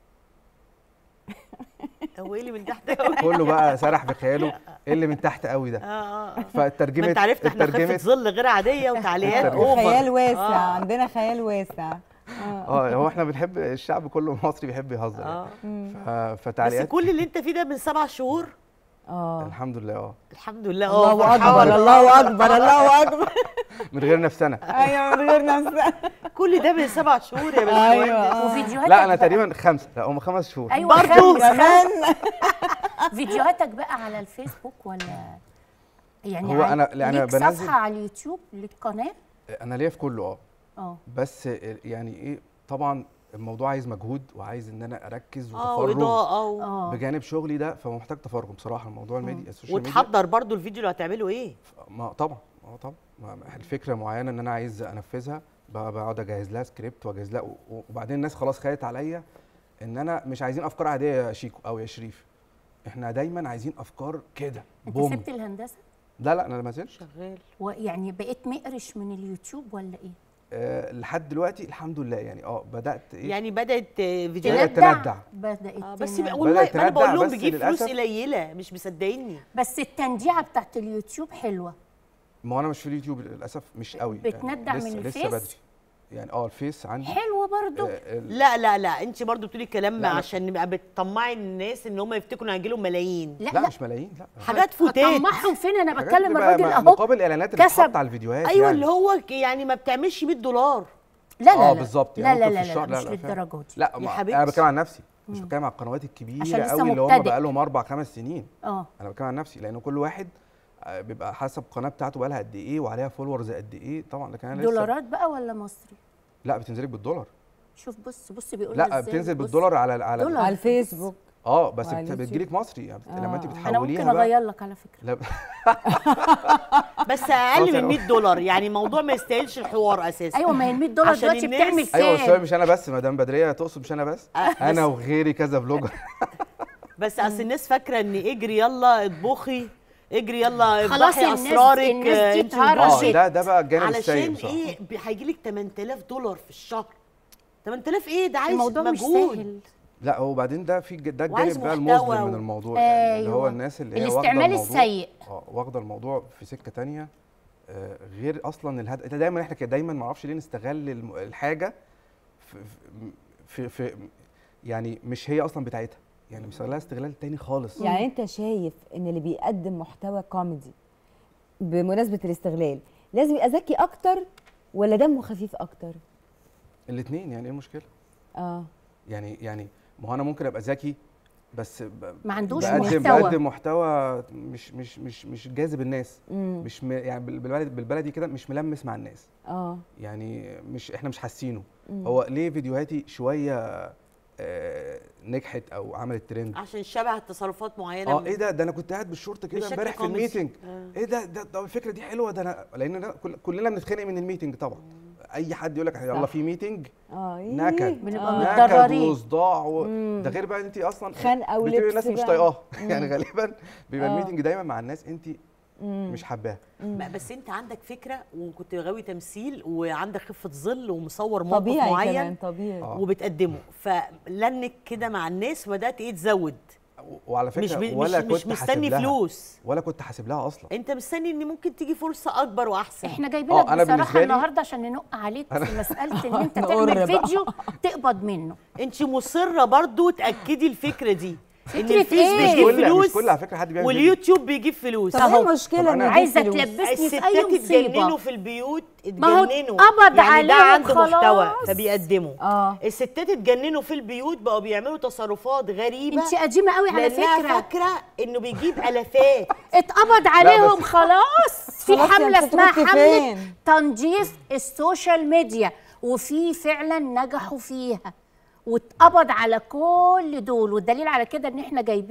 هو ايه اللي من تحت قوي كله بقى سرح بخياله ايه اللي من تحت قوي ده اه اه فالترجمه ما انت عرفت احنا خفه ظل غير عاديه وتعليقات الترجمة. اوفر خيال واسع آه. عندنا خيال واسع اه هو احنا بنحب الشعب كله مصري بيحب يهزر اه يعني. ف- بس فتعليقات كل اللي انت فيه ده من سبع شهور اه الحمد لله اه الحمد لله اه الله فرحان. اكبر الله اكبر الله اكبر من غير نفسنا ايوه من غير نفسها كل ده من سبع شهور يا ايوه باشمهندس آه. وفيديوهاتك لا انا بقى- تقريبا خمسه لا هم خمس شهور ايوه برضو خمس كمان فيديوهاتك بقى على الفيسبوك ولا يعني هو على- أنا- لا، أنا ليك بنزل- صفحه على اليوتيوب للقناه انا ليا في كله اه اه بس يعني ايه طبعا الموضوع عايز مجهود وعايز ان انا اركز اه وتفرغ واضاءه و... اه بجانب شغلي ده فمحتاج تفرغ بصراحه الموضوع الميديا السوشيال ميديا وتحضر برضو الفيديو اللي هتعمله ايه ما طبعا اه طبعا ما- الفكره معينه ان انا عايز انفذها ب- بقعد اجهز لها سكريبت واجهز لها و- وبعدين الناس خلاص خدت عليا ان انا مش عايزين افكار عاديه يا شيكو او يا شريف احنا دايما عايزين افكار كده انت بوم سبت الهندسه لا لا انا ما زلت شغال ويعني بقيت مقرش من اليوتيوب ولا ايه أه لحد دلوقتي الحمد لله يعني اه بدات ايه يعني بدات آه، بدأت فيديوهات تندع. بدات آه بس تندع. يبقى والله ما انا تندع بقول لهم بس بيجيب فلوس للأسف. قليله مش مصدقيني بس التنديعه بتاعت اليوتيوب حلوه ما هو انا مش في اليوتيوب للاسف مش قوي بتندع لسه من لسه الفيس؟ بدري يعني اه الفيس عندي حلوه برضو آه، ال- لا لا لا انت برضو بتقولي كلام لا، لا. عشان نبقى بتطمعي الناس ان هم يفتكروا ان هيجيلهم ملايين لا لا, لا مش ملايين لا حاجات فوتات اطمعهم فين انا حاجات بتكلم بتبقى الراجل م- اهو مقابل الاعلانات اللي كسب. بتتحط على الفيديوهات ايوه يعني. اللي هو ك- يعني ما بتعملش 100 دولار لا لا اه لا بالظبط لا لا ممكن لا, في لا, الشهر- مش فاهم. للدرجه دي لا يا ما حبيبتي. انا بتكلم عن نفسي مش بتكلم على القنوات عشان الكبيره لسه قوي اللي هم مبتدئ. بقى لهم اربع خمس سنين اه انا بتكلم عن نفسي لان كل واحد آه، بيبقى حسب القناه بتاعته بقى لها قد ايه وعليها فولورز قد ايه طبعا لكن انا لسه دولارات بقى ولا مصري لا بتنزلك بالدولار شوف بص بص بيقول لا بتنزل بالدولار على على دولار. على الفيسبوك اه بس وعلى بت- اليوتيوب. بتجيلك مصري يعني بت- لما انت آه. انا ممكن بتحوليها بقى اغير لك على فكره لا بس خلاص اقل من أنا- 100 دولار يعني الموضوع ما يستاهلش الحوار اساسا ايوه ما هي ال 100 دولار عشان دلوقتي الناس- بتعمل كام ايوه بس هو مش انا بس مدام بدريه تقصد مش انا بس آه، انا بس- وغيري كذا فلوجر بس اصل الناس فاكره ان اجري يلا اطبخي اجري يلا خلاص افضحي الناس- اسرارك الناس آه، دي انت اتهرشت. اه وجوزك. ده ده بقى الجانب السيء علشان بصراحه ايه هيجي لك 8000 دولار في الشهر 8000 ايه ده عايز الموضوع مش مجهود سهل لا هو بعدين ده في ده وعايز الجانب بقى محتوى المظلم و- من الموضوع يعني اللي هو أيوة. الناس اللي هي واخده الاستعمال الموضوع السيء اه واخده الموضوع في سكه تانية آه غير اصلا الهدف دايما احنا كده دايما ما اعرفش ليه نستغل الم- الحاجه في, في, في يعني مش هي اصلا بتاعتها يعني بنستغلها استغلال تاني خالص يعني انت شايف ان اللي بيقدم محتوى كوميدي بمناسبه الاستغلال لازم يبقى ذكي اكتر ولا دمه خفيف اكتر الاثنين يعني ايه المشكله اه يعني يعني ما هو انا ممكن ابقى ذكي بس ب... ما عندوش بقدم محتوى. بقدم محتوى مش مش مش مش جاذب الناس امم مش م... يعني بال- بالبلدي بالبلدي كده مش ملمس مع الناس اه يعني مش احنا مش حاسينه مم. هو ليه فيديوهاتي شويه آه نجحت او عملت ترند عشان شبه تصرفات معينه اه من- ايه ده ده انا كنت قاعد بالشورت كده بشكل امبارح في كوميدي. الميتنج آه. ايه ده ده, ده الفكره دي حلوه ده انا لان أنا كل كلنا بنتخانق من الميتنج طبعا اي حد يقول لك يلا صح. في ميتنج اه إيه؟ نكد بنبقى آه. نكد متضررين. وصداع و... مم. ده غير بقى انت اصلا خنقة بتبقي ولبس الناس مش بقى. طايقاها يعني غالبا بيبقى آه. الميتنج دايما مع الناس انت مم. مش حباها ب- بس انت عندك فكره وكنت غاوي تمثيل وعندك خفه ظل ومصور موقف طبيعي معين كمان طبيعي آه. وبتقدمه فلنك كده مع الناس وبدات ايه تزود و- وعلى فكره مش ب- مش, ولا مش كنت مستني حاسب لها فلوس ولا كنت حاسب لها اصلا انت مستني ان ممكن تيجي فرصه اكبر واحسن احنا جايبين آه، لك أنا بصراحه بالنسبة لي- النهارده عشان ننق عليك في مساله ان انت نقر تعمل بقى. فيديو تقبض منه انت مصره برضو تاكدي الفكره دي ان فكرة الفيس إيه؟ مش بيجيب كل فلوس مش كل على فكره حد بيعمل فيديو. واليوتيوب بيجيب فلوس طب أهو. ايه المشكله طب ان أنا- يجيب عايزه فلوس؟ تلبسني في الستات اي اتجننوا مصيبه في البيوت ما هو اتجننوا اتقبض يعني ده عليهم عنده محتوى خلاص. فبيقدموا اه الستات اتجننوا في البيوت بقوا بيعملوا تصرفات غريبه انت قديمه قوي على لانها فكره فاكره انه بيجيب الافات اتقبض عليهم بس- خلاص في خلاص حمله يعني اسمها كنت حمله فين؟ تنظيف السوشيال ميديا وفي فعلا نجحوا فيها واتقبض على كل دول والدليل على كده ان احنا جايبين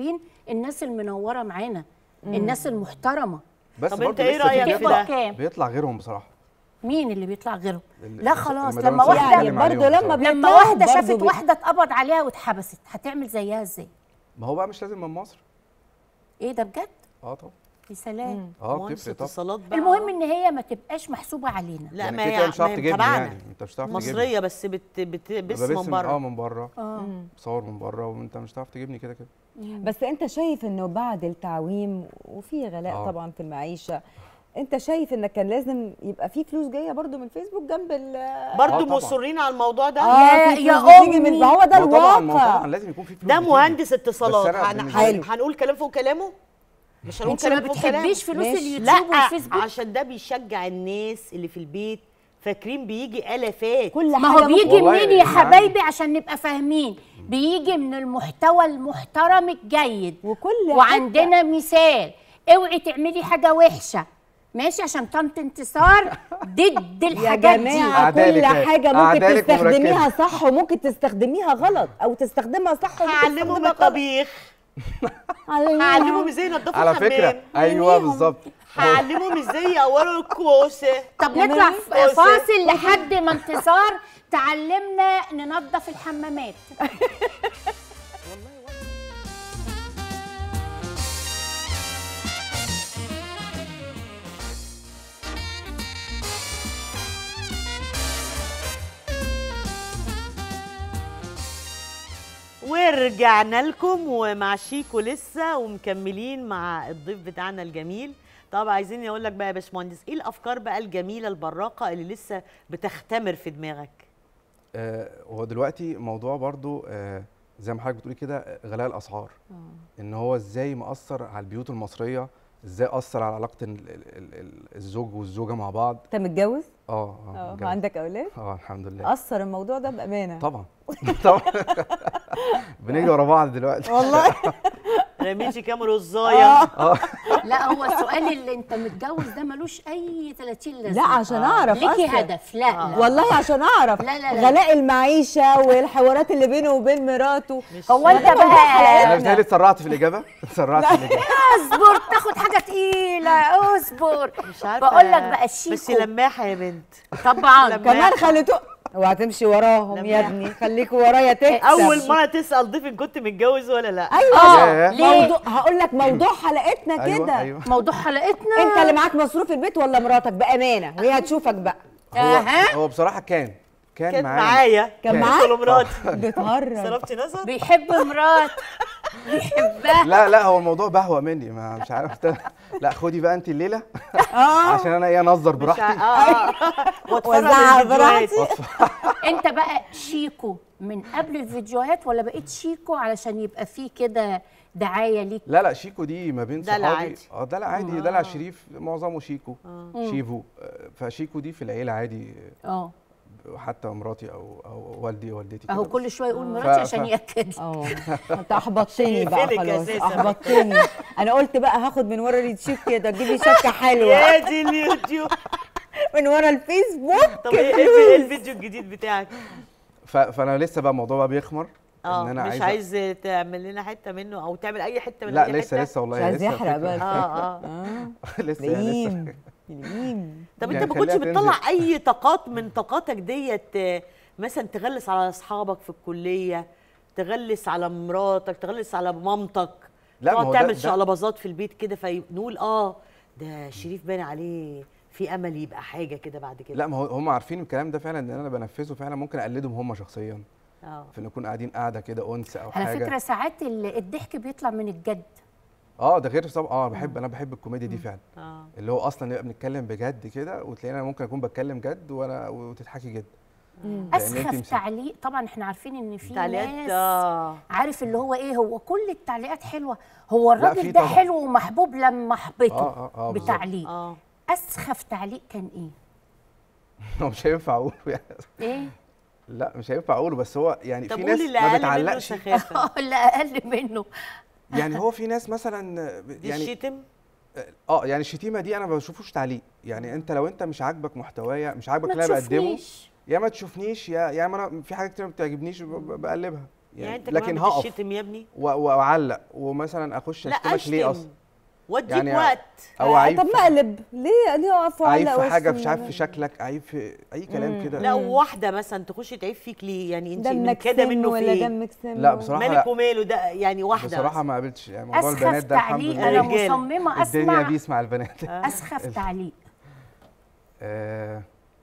الناس المنوره معانا الناس المحترمه بس طب برضه انت ايه لسه في رأيك في بيطلع- ده؟ كام؟ بيطلع غيرهم بصراحه مين اللي بيطلع غيرهم ال- لا الناس- خلاص المدام لما سوسن واحده يعني بتتكلم عليهم برضه لما بصراحة. لما بيطلعوا واحده برضه شافت بي- واحده اتقبض عليها واتحبست هتعمل زيها ازاي ما هو بقى مش لازم من مصر ايه ده بجد اه طبعا يا سلام اه مهندس بتفرق طبعا اتصالات بقى المهم ان هي ما تبقاش محسوبه علينا لا يعني ما كده هي كده مش هتعرف ما هي تجيبني تبعنا. يعني انت مش هتعرف تجيبني مصريه بس بت بت بس ببقى من بره اه من بره اه بصور من بره وانت مش هتعرف تجيبني كده كده بس انت شايف انه بعد التعويم وفي غلاء آه. طبعا في المعيشه انت شايف انك كان لازم يبقى في فلوس جايه برضو من فيسبوك جنب ال آه برضه طبعا. مصرين على الموضوع ده يا- في يا فلوس بتيجي من أمي. ما هو ده ما هو طبعا ما هو الواقع طبعا لازم يكون في فلوس ده بتيجي. مهندس اتصالات بس أنا هن- بالنسبة هن- لي- هنقول كلام فوق كلامه مش هنقول انت ما كلام فوق كلامه بتحبيش فلوس ماشي. اليوتيوب لا والفيسبوك عشان ده بيشجع الناس اللي في البيت فاكرين بيجي الافات كل ما حاجه هو بيجي والله منين يا يعني حبايبي عشان نبقى فاهمين بيجي من المحتوى المحترم الجيد وكل وعندنا مثال اوعي تعملي حاجه وحشه ماشي عشان طنط انتصار ضد يا الحاجات دي جماعه أعدالك كل اهي. حاجه ممكن أعدالك تستخدميها صح وممكن تستخدميها غلط او تستخدمها صح وممكن هعلمهم تستخدمها غلط. الطبيخ علميها. هعلمهم ازاي ينضفوا على الحمام فكره ايوه بالظبط هعلمهم ازاي يقوروا الكوسه طب يا نطلع مريم. ف- فاصل لحد ما انتصار تعلمنا ننظف الحمامات ورجعنا لكم ومع شيكو لسه ومكملين مع الضيف بتاعنا الجميل طب عايزين اقول لك بقى يا باشمهندس ايه الافكار بقى الجميله البراقه اللي لسه بتختمر في دماغك آه، هو دلوقتي موضوع برضو آه، زي ما حضرتك بتقولي كده آه، غلاء الاسعار ان هو ازاي مأثر على البيوت المصريه ازاي اثر على علاقه ال- ال- ال- ال- الزوج والزوجه مع بعض انت متجوز؟ اه اه اه متجوز. عندك اولاد؟ اه الحمد لله اثر الموضوع ده بامانه طبعا طبعا بنجري ورا بعض دلوقتي والله رميتي كام رزايه لا هو السؤال اللي انت متجوز ده ملوش اي 30 لازمه لا عشان اعرف ليكي أصلاً. هدف لا لا والله عشان اعرف لا، لا، لا. غلاء المعيشه والحوارات اللي بينه وبين مراته هو انت انا بقى بتهيألي اتسرعت في الاجابه اتسرعت في الاجابه اصبر تاخد حاجه تقيله اصبر مش عارفه بقول لك بقى بس الشيكو لماحه يا بنت طبعا لما- كمان خليته اوعى تمشي وراهم يا لما- ابني خليك ورايا تكسب اول مره تسال ضيف ان كنت متجوز ولا لا ايوه اه ياه. ليه موضوع هقول لك موضوع حلقتنا ايوه كده ايوه موضوع حلقتنا انت اللي معاك مصروف البيت ولا مراتك بامانه وهي هتشوفك بقى هو أها. هو بصراحه كان كان كانت معايا معايا كان قلت معاك؟ له مراتي بتهرج صرفتي نظر بيحب مرات بيحبها لا لا هو الموضوع بهوى مني ما مش عارف لا خدي بقى انت الليله اه عشان انا ايه انظر مش براحتي ع- اه اه واتفرج وزعها على الفيديوهات. براحتي. انت بقى شيكو من قبل الفيديوهات ولا بقيت شيكو علشان يبقى فيه كده دعايه ليك لا لا شيكو دي ما بين دلع صحابي عادي. اه دلع عادي دلع شريف معظمه شيكو شيفو آه، فشيكو دي في العيله عادي اه حتى مراتي او او والدي ووالدتي اهو كده كل بس. شويه يقول ف- مراتي ف- عشان ياكد اه انت احبطتني بقى يقفلك خلاص أساساً. احبطتني انا قلت بقى هاخد من ورا اليوتيوب كده تجيبي شبكه حلوه يا دي اليوتيوب من ورا الفيسبوك طب ايه إيه الفيديو الجديد بتاعك ف- فانا لسه بقى الموضوع بقى بيخمر اه ان انا مش عايز عايز تعمل لنا حته منه او تعمل اي حته من لا أي لسه حتة؟ لسه والله مش عايز لسه يحرق فكرة. بقى اه اه لسه لسه لئيم لئيم طب انت يعني ما كنتش خليها بتطلع اي طاقات من طاقاتك ديت آه، مثلا تغلس على اصحابك في الكليه تغلس على مراتك تغلس على مامتك لا، ما تقعد هو ده- تعمل ده- شقلباظات في البيت كده فنقول اه ده شريف باين عليه في امل يبقى حاجه كده بعد كده لا ما هو هم عارفين الكلام ده فعلا ان انا بنفذه فعلا ممكن اقلدهم هم شخصيا اه في ان نكون قاعدين قاعده كده انس او على حاجه فكره ساعات ال- الضحك بيطلع من الجد اه ده غير طبعا اه بحب انا بحب الكوميديا دي فعلا اه اللي هو اصلا نبقى بنتكلم بجد كده وتلاقينا انا ممكن اكون بتكلم جد وانا وتضحكي جد لأن أنت اسخف مسك- تعليق طبعا احنا عارفين ان في تعليقات ناس اه عارف اللي هو ايه هو كل التعليقات حلوه هو لا، الراجل في ده طبعا. حلو ومحبوب لما احبطه اه اه اه بالظبط. بتعليق اه اسخف تعليق كان ايه هو مش هينفع اقوله يعني ايه لا مش هينفع اقوله بس هو يعني طب في قولي ناس اللي ما اقل منه بتعلقش سخافه اه لا اقل منه يعني هو في ناس مثلا دي يعني الشتم اه يعني الشتيمه دي انا ما بشوفوش تعليق يعني انت لو انت مش عاجبك محتوايا مش عاجبك ما اللي انا بقدمه تشوفنيش يا ما تشوفنيش يا يا ما انا في حاجات كتير ما بتعجبنيش ب- ب- بقلبها يعني انت لكن كمان هقف بتشتم يا ابني و- واعلق ومثلا اخش لا اشتمك ليه اشتم اصلا واديك يعني وقت او آه، عيب طب في- ما اقلب ليه ليه اقف عيب واعلق في حاجه واشتم مش عارف في شكلك عيب في اي كلام كده لا واحده مثلا تخش تعيب فيك ليه يعني انت من دمك كده سم منه ولا فيه دمك سم لا بصراحه مالك لا وماله ده يعني واحده بصراحه بس. ما قابلتش يعني موضوع اسخف البنات ده الحمد تعليق لله انا رجالة. مصممه الدنيا اسمع بيس مع البنات اسخف تعليق آه،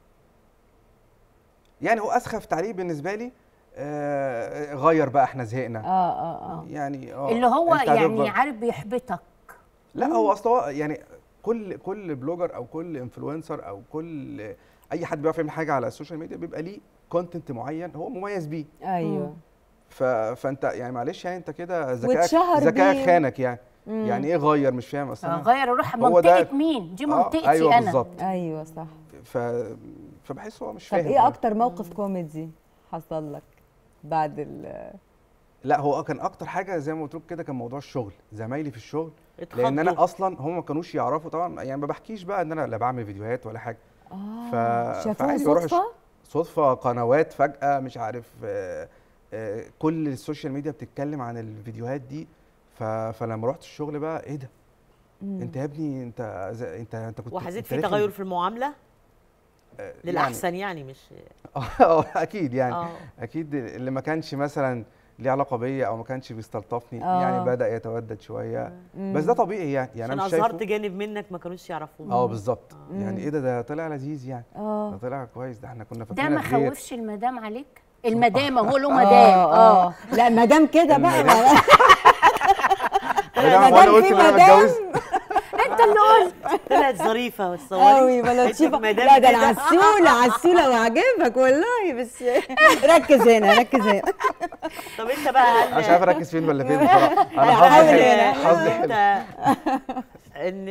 يعني هو اسخف تعليق بالنسبه لي آه، غير بقى احنا زهقنا اه اه اه يعني اه اللي هو أنت يعني هتفضل- عارف بيحبطك لا هو اصل هو يعني كل كل بلوجر او كل انفلونسر او كل اي حد بيعرف يعمل حاجه على السوشيال ميديا بيبقى ليه كونتنت معين هو مميز بيه ايوه ف... فانت يعني معلش يعني انت كده ذكائك واتشهر ذكائك بيه. خانك يعني يعني ايه غير مش فاهم اصلا غير اروح هو ده- منطقه مين دي آه، منطقتي ايوه انا بالظبط ايوه صح ف... فبحس هو مش طب فاهم ايه اكتر موقف كوميدي حصل لك بعد ال لا هو كان اكتر حاجه زي ما قلت لك كده كان موضوع الشغل زمايلي في الشغل لان اتخضوا. انا اصلا هم ما كانوش يعرفوا طبعا يعني ما بحكيش بقى ان انا لا بعمل فيديوهات ولا حاجه ف... شافوه فعادي بروح صدفه صدفه قنوات فجاه مش عارف آه، آه، كل السوشيال ميديا بتتكلم عن الفيديوهات دي ف... فلما رحت الشغل بقى ايه ده انت يا ابني انت ز- انت انت كنت وحسيت أنت في رخم. تغير في المعامله آه، يعني- للاحسن يعني مش اه اكيد يعني اه اكيد اللي ما كانش مثلا ليه علاقه بيا او ما كانش بيستلطفني آه. يعني بدا يتودد شويه بس ده طبيعي يعني يعني عشان انا مش اظهرت شايفه جانب منك ما كانوش يعرفوه اه بالظبط يعني ايه ده ده طلع لذيذ يعني ده اه طلع كويس ده احنا كنا ده فاكرين ما خوفش المدام عليك المدام هو له مدام اه اه اه لا ما دام كده بقى المدام. ما- انا مادام قلت في ان انا مدام. متجوز انت اللي قلت طلعت ظريفه والصوري قوي بلطيفه لا ده انا عسوله عسوله وعجبك والله بس ركز هنا ركز هنا طب انت بقى هل مش عارف اركز فين ولا فين بصراحه انا حظي حاول حلو هنا. حظي حلو انت ان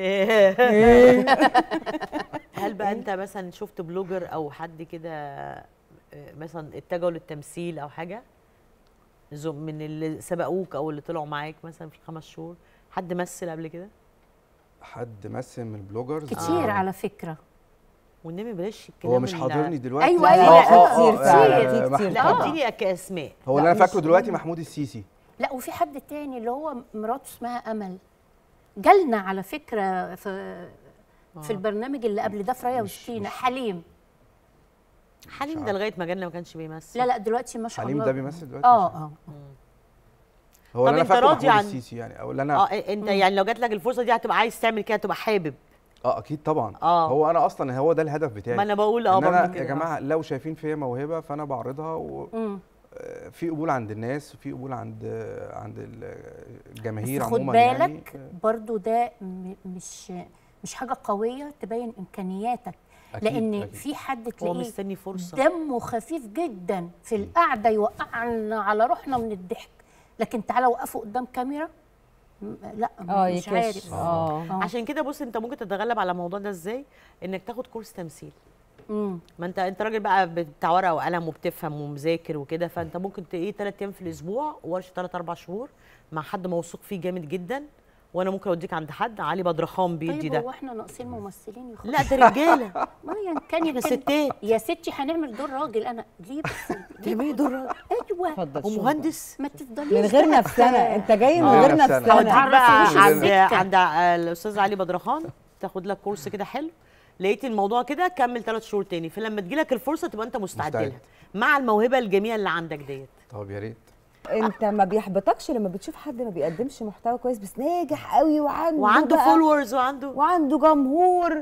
هل بقى انت مثلا شفت بلوجر او حد كده آه، مثلا اتجهوا للتمثيل او حاجه زو- من اللي سبقوك او اللي طلعوا معاك مثلا في الخمس شهور حد مثل قبل كده حد مثل من البلوجرز كتير على فكره والنبي بلاش الكلام هو مش ال- حاضرني دلوقتي أيوة، اه أيوة، اه كتير اه فعلا، آه، كتير. محمود- لا آه. اديني كاسماء هو اللي لا، انا مش- فاكره دلوقتي محمود السيسي لا وفي حد تاني اللي هو مراته اسمها امل جالنا على فكره في في البرنامج اللي قبل ده في رايه مش- وسكينه مش- حليم حليم ده لغايه ما جالنا ما كانش بيمثل لا لا دلوقتي ما شاء حليم الله ده بيمثل دلوقتي اه اه هو طب اللي انا انت فاكره راضي محمود عن- السيسي يعني او اللي انا اه انت يعني لو جات لك الفرصه دي هتبقى عايز تعمل كده هتبقى حابب اه اكيد طبعا آه. هو انا اصلا هو ده الهدف بتاعي ما انا بقول اه ان انا برضه يا كده. جماعه لو شايفين فيا موهبه فانا بعرضها مم. وفي قبول عند الناس وفي قبول عند عند الجماهير بس خد عموما بالك يعني برضو ده م- مش مش حاجه قويه تبين امكانياتك أكيد، لان أكيد. في حد هو تلاقيه مستني فرصه دمه خفيف جدا في القعده يوقعنا على روحنا من الضحك لكن تعالى وقفه قدام كاميرا م- لا اه مش يكش عارف اه آه. عشان كده بص انت ممكن تتغلب على الموضوع ده ازاي انك تاخد كورس تمثيل مم. ما انت انت راجل بقى بتاع ورقه وقلم وبتفهم ومذاكر وكده فانت ممكن ت- ايه ثلاث ايام في الاسبوع ورشه ثلاث اربع شهور مع حد موثوق فيه جامد جدا وانا ممكن اوديك عند حد علي بدرخان بيدي طيب ده هو احنا ناقصين ممثلين يخشوا لا ده رجاله ما يعني كان احنا كان- ستات يا ستي هنعمل دور راجل انا ليه بس تعملي دور راجل ايوه اتفضل شوف ومهندس ما تفضليش من غير بقى نفسنا انت جاي من آه. غير نفسنا. نفسنا هوديك بقى تعرفيش عند السكة. عند الاستاذ علي بدرخان تاخد لك كورس كده حلو لقيت الموضوع كده كمل ثلاث شهور تاني فلما تجيلك الفرصه تبقى انت مستعد مستعد. لها مع الموهبه الجميله اللي عندك ديت طب يا ريت انت ما بيحبطكش لما بتشوف حد ما بيقدمش محتوى كويس بس ناجح قوي وعنده وعنده بقى- فولورز وعنده وعنده جمهور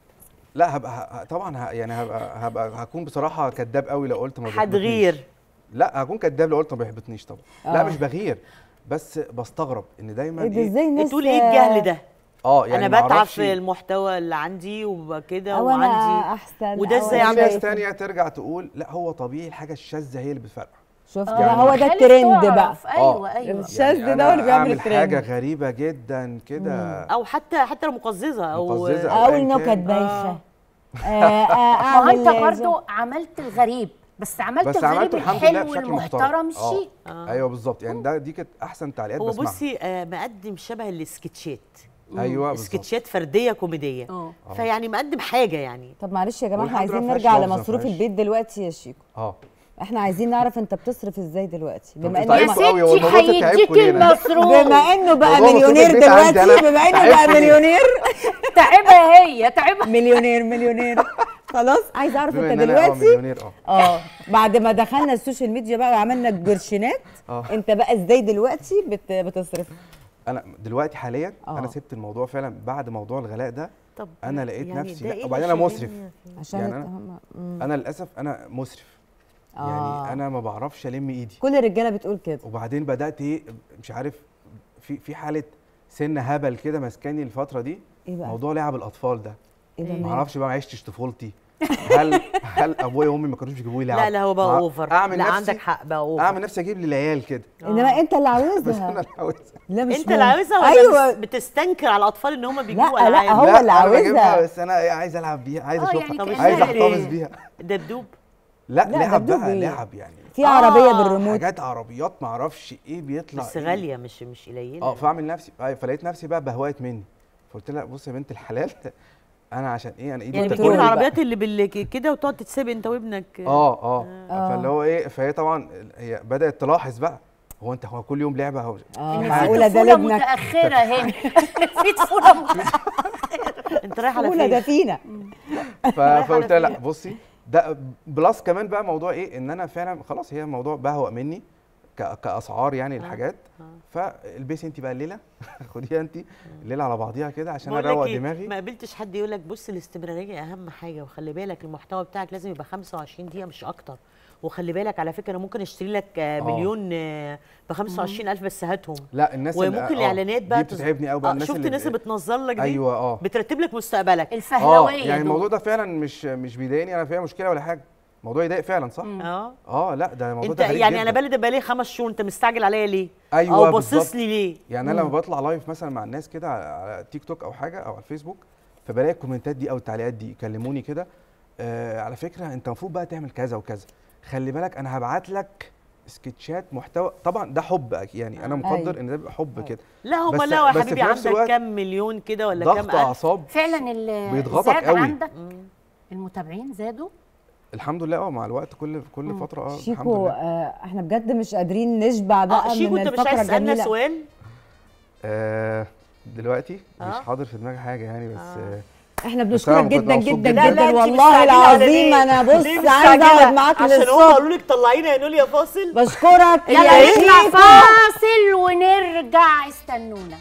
لا هبقى ه- طبعا ه- يعني هبقى هبقى هكون بصراحه كذاب قوي لو قلت ما بيحبطنيش. هتغير لا هكون كذاب لو قلت ما بيحبطنيش طبعا لا آه. مش بغير بس بستغرب ان دايما ايه ده ايه ازاي الناس تقول ايه الجهل ده اه يعني انا ما بتعب أعرفش- في المحتوى اللي عندي وكده او انا وعندي احسن وده أو ازاي أنا عامل في ناس شايفة. تانية ترجع تقول لا هو طبيعي الحاجه الشاذه هي اللي بتفرق شفت آه، ده هو ده خالد الترند بقى تعرف. ايوه آه. ايوه الشاذ ده أنا هو اللي بيعمل أعمل حاجه الترند غريبه جدا كده او حتى حتى لو مقززه او مقززة. او أيا النكت كان. بايخه آه، آه، ما هو انت اعمل برضو عملت الغريب بس عملت بس الغريب عملته الحمد لله الحلو بشكل المحترم محترم شيك آه. ايوه بالظبط يعني ده دي كانت احسن تعليقات هو بسمعها بصي آه مقدم شبه السكتشات ايوه بالظبط سكتشات فرديه كوميديه اه فيعني مقدم حاجه يعني طب معلش يا جماعه احنا والحمد لله عايزين ما نرجع فيهاش لفظ، لمصروف ما فيهاش. البيت دلوقتي يا شيكو اه احنا عايزين نعرف انت بتصرف ازاي دلوقتي بما انتوا ان تعبتوا قوي هو ستي الموضوع ده هيديك تعبكم ليه؟ المصروف بما انه بقى موضوع مصروف مليونير البيت عندي دلوقتي أنا بما انه بقى تعبني. مليونير تعبها هي تعبها مليونير مليونير خلاص عايز اعرف بما انت ان انا اه دلوقتي مليونير اه اه بعد ما دخلنا السوشيال ميديا بقى وعملنا الجرشينات اه انت بقى ازاي دلوقتي بت... بتصرف انا دلوقتي حاليا اه. انا سبت الموضوع فعلا بعد موضوع الغلاء ده طب أنا لقيت يعني نفسي ده لا، إيه وبعدين اللي أنا شاغلني مسرف. فيه؟ عشان يعني انت أنا- هم... مم. انا للاسف انا مسرف آه. يعني انا ما بعرفش الم ايدي كل الرجاله بتقول كده وبعدين بدات ايه مش عارف في في حاله سن هبل كده ماسكاني الفتره دي ايه بقى موضوع لعب الاطفال ده ايه ده ما مالك؟ اعرفش بقى ما عشتش طفولتي هل هل ابويا وامي ما كانوش بيجيبوا لي لعب لا لا هو بقى مع- اوفر اعمل لا نفسي عندك حق بقى اوفر اعمل نفسي اجيب للعيال كده انما انت اللي بس انا عاوزها اللي عاوزها لا مش انت اللي عاوزها ولا ايوه بس بتستنكر على الاطفال ان هم بيجيبوا لا، لا، ألعاب؟ هو لا، اللي أنا بجيبها عاوزها. بس انا عايز العب بيها عايز آه، اشوفها يعني طب كأنها عايز اشمعنى احتفظ إيه؟ بيها دبدوب لا لا، لعب دبدوب بقى إيه؟ لعب يعني في عربيه آه. بالريموت حاجات عربيات ما اعرفش ايه بيطلع بس إيه. غاليه مش مش قليله اه فاعمل نفسي أيوة، فلقيت نفسي بقى بهوقت مني فقلت لها بصي يا بنت الحلال انا عشان ايه انا ايدي يعني بترول بتجيب بقى. العربيات اللي بال كده وتقعد تتساب انت وابنك اه اه آه. فاللي هو ايه فهي طبعا هي بدات تلاحظ بقى هو انت هو كل يوم لعبه هو اه في في حاجة. معقوله ده طفوله لابنك متاخره هنا في طفوله متاخره انت رايح على معقوله ده فين فينا ف- رايح فقلت على لها لا فين؟ بصي ده بلس كمان بقى موضوع ايه ان انا فعلا خلاص هي الموضوع بهوأ مني ك- كاسعار يعني الحاجات فالبسي انت بقى الليله خديها انت الليله على بعضيها كده عشان بقول اروق لك إيه، دماغي ما قابلتش حد يقول لك بص الاستمراريه اهم حاجه وخلي بالك المحتوى بتاعك لازم يبقى 25 دقيقه مش اكتر وخلي بالك على فكره انا ممكن اشتري لك آه، آه. مليون ب 25000 بس هاتهم لا الناس اللي- وممكن آه، الاعلانات بقى دي بتتعبني قوي بقى آه الناس شفت الناس اللي بتنظر لك دي ايوه اه بترتب لك مستقبلك اه الفهلويه يعني دول. الموضوع ده فعلا مش مش بيضايقني انا فيها مشكله ولا حاجه الموضوع يضايق فعلا صح اه اه لا ده الموضوع انت ده غريب يعني انا جداً. بلد بقالي خمس شهور انت مستعجل عليا ليه؟ ايوه او باصص بالظبط. لي ليه؟ يعني انا لما بطلع لايف مثلا مع الناس كده على- على تيك توك او حاجه او على الفيسبوك فبلاقي الكومنتات دي او التعليقات دي يكلموني كده آه على فكره انت المفروض بقى تعمل كذا وكذا خلي بالك انا هبعت لك سكتشات محتوى طبعا ده حب أكيد، يعني انا مقدر أيوة. ان ده بيبقى حب كده لا هم بس- لا يا بس في حبيبي نفس عندك الوقت كام مليون كده ولا كام ضغط ألف اعصاب فعلا ال- بيضغطك زاد قوي. عندك مم. المتابعين زادوا الحمد لله اه مع الوقت كل كل فتره اه الحمد شيكو لله آه احنا بجد مش قادرين نشبع بقى اه شيكو من انت مش الفقره عايز تسالنا الجميله سؤال؟ آه دلوقتي مش آه. حاضر في دماغي حاجه يعني بس آه. احنا بس أنا بنشكرك كنت جدا مبسوط جدا جداً. لا، جدا لا، انت والله مستعجلة على العظيم ليه؟ انا ليه بص عايزه مستعجلة؟ اقعد معاك عشان هم للصبح قالوا لك طلعينا يا نوليا فاصل بشكرك يلا يا نطلع شيكو فاصل ونرجع استنونا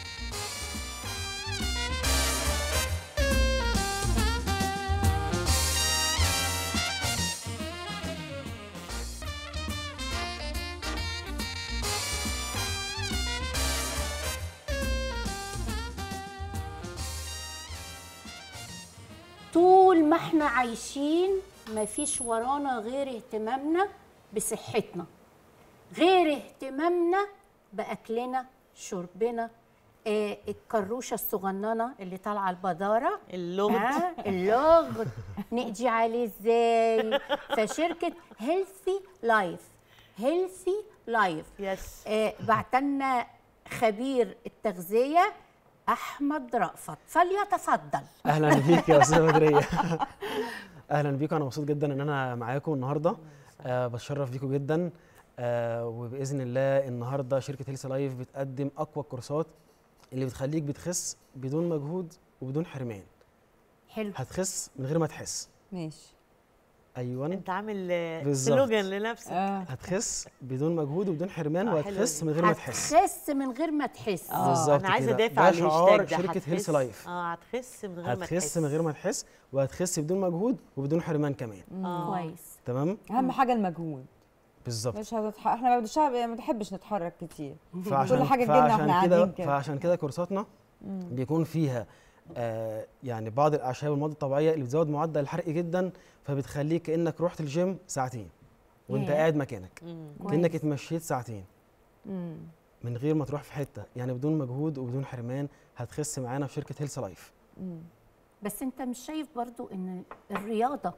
طول ما احنا عايشين مفيش ورانا غير اهتمامنا بصحتنا غير اهتمامنا باكلنا شربنا آه الكروشه الصغننه اللي طالعه البداره اللغز آه اللغز نقضي عليه ازاي فشركه هيلثي لايف هيلثي لايف يس آه بعتلنا خبير التغذيه احمد رأفت فليتفضل اهلا بيك يا استاذه بدريه اهلا بيكم انا مبسوط جدا ان انا معاكم النهارده آه بتشرف بيكم جدا آه وباذن الله النهارده شركه هيلث لايف بتقدم اقوى الكورسات اللي بتخليك بتخس بدون مجهود وبدون حرمان حلو هتخس من غير ما تحس ماشي ايوه انت عامل آه، بالظبط. سلوجان لنفسك اه هتخس بدون مجهود وبدون حرمان آه، حلوة وهتخس دي. من غير ما تحس هتخس من غير ما تحس آه. بالظبط انا عايزه كده. ادافع على ده شعار الهاشتاج ده شركه هيلث هتخس- لايف اه هتخس من غير ما تحس هتخس من غير ما تحس وهتخس بدون مجهود وبدون حرمان كمان آه. كويس تمام اهم حاجه المجهود بالظبط مش هتتح... احنا الشعب ما بنحبش نتحرك كتير فعشان كل حاجة تجيلنا فعشان واحنا كده قاعدين كده. فعشان كده كورساتنا بيكون فيها آه يعني بعض الاعشاب والمواد الطبيعيه اللي بتزود معدل الحرق جدا فبتخليك كانك رحت الجيم ساعتين وانت ياه. قاعد مكانك مم. كانك كويس. اتمشيت ساعتين مم. من غير ما تروح في حته يعني بدون مجهود وبدون حرمان هتخس معانا في شركه هيلث لايف مم. بس انت مش شايف برضو ان الرياضه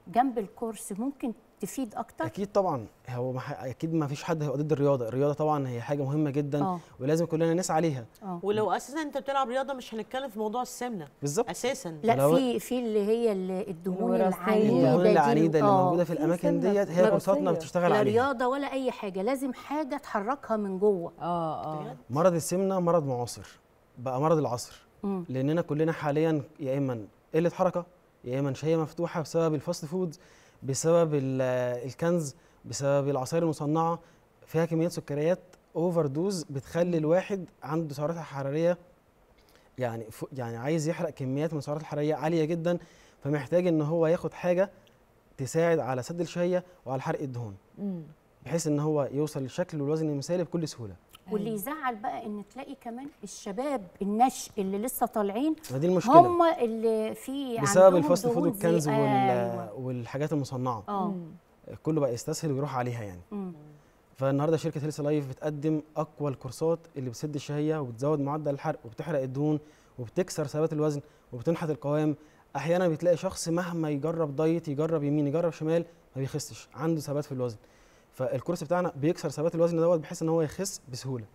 جنب الكورس ممكن تفيد اكتر اكيد طبعا هو ما ح- اكيد ما فيش حد هيبقى ضد الرياضه الرياضه طبعا هي حاجه مهمه جدا اه ولازم كلنا نسعى ليها اه ولو اساسا انت بتلعب رياضه مش هنتكلم في موضوع السمنه بالظبط اساسا لا لو- في في اللي هي ال- الدهون الوراثية. العنيده الدهون دي العنيده اللي آه. موجوده في في الاماكن سمنة ديت هي كورساتنا وراثية. بتشتغل لا عليها رياضه ولا اي حاجه لازم حاجه تحركها من جوه اه اه مرض السمنه مرض معاصر بقى مرض العصر مم. لاننا كلنا حاليا يا اما قله حركه يا اما شهيه مفتوحه بسبب الفاست فود بسبب ال- الكنز بسبب العصائر المصنعه فيها كميات سكريات اوفر دوز بتخلي الواحد عنده سعرات حراريه يعني ف- يعني عايز يحرق كميات من السعرات الحراريه عاليه جدا فمحتاج ان هو ياخد حاجه تساعد على سد الشهيه وعلى حرق الدهون مم. بحيث ان هو يوصل للشكل والوزن المثالي بكل سهوله واللي يزعل بقى ان تلاقي كمان الشباب النشء اللي لسه طالعين ما دي المشكله هم اللي في بسبب عندهم الفاست فود دهون والكنز زي- وال... أيوة. والحاجات المصنعه اه كله بقى يستسهل ويروح عليها يعني مم. فالنهارده شركه هيلث لايف بتقدم اقوى الكورسات اللي بتسد الشهيه وبتزود معدل الحرق وبتحرق الدهون وبتكسر ثبات الوزن وبتنحت القوام احيانا بتلاقي شخص مهما يجرب دايت يجرب يمين يجرب شمال ما بيخسش عنده ثبات في الوزن فالكورس بتاعنا بيكسر ثبات الوزن دوت بحيث ان هو يخس بسهوله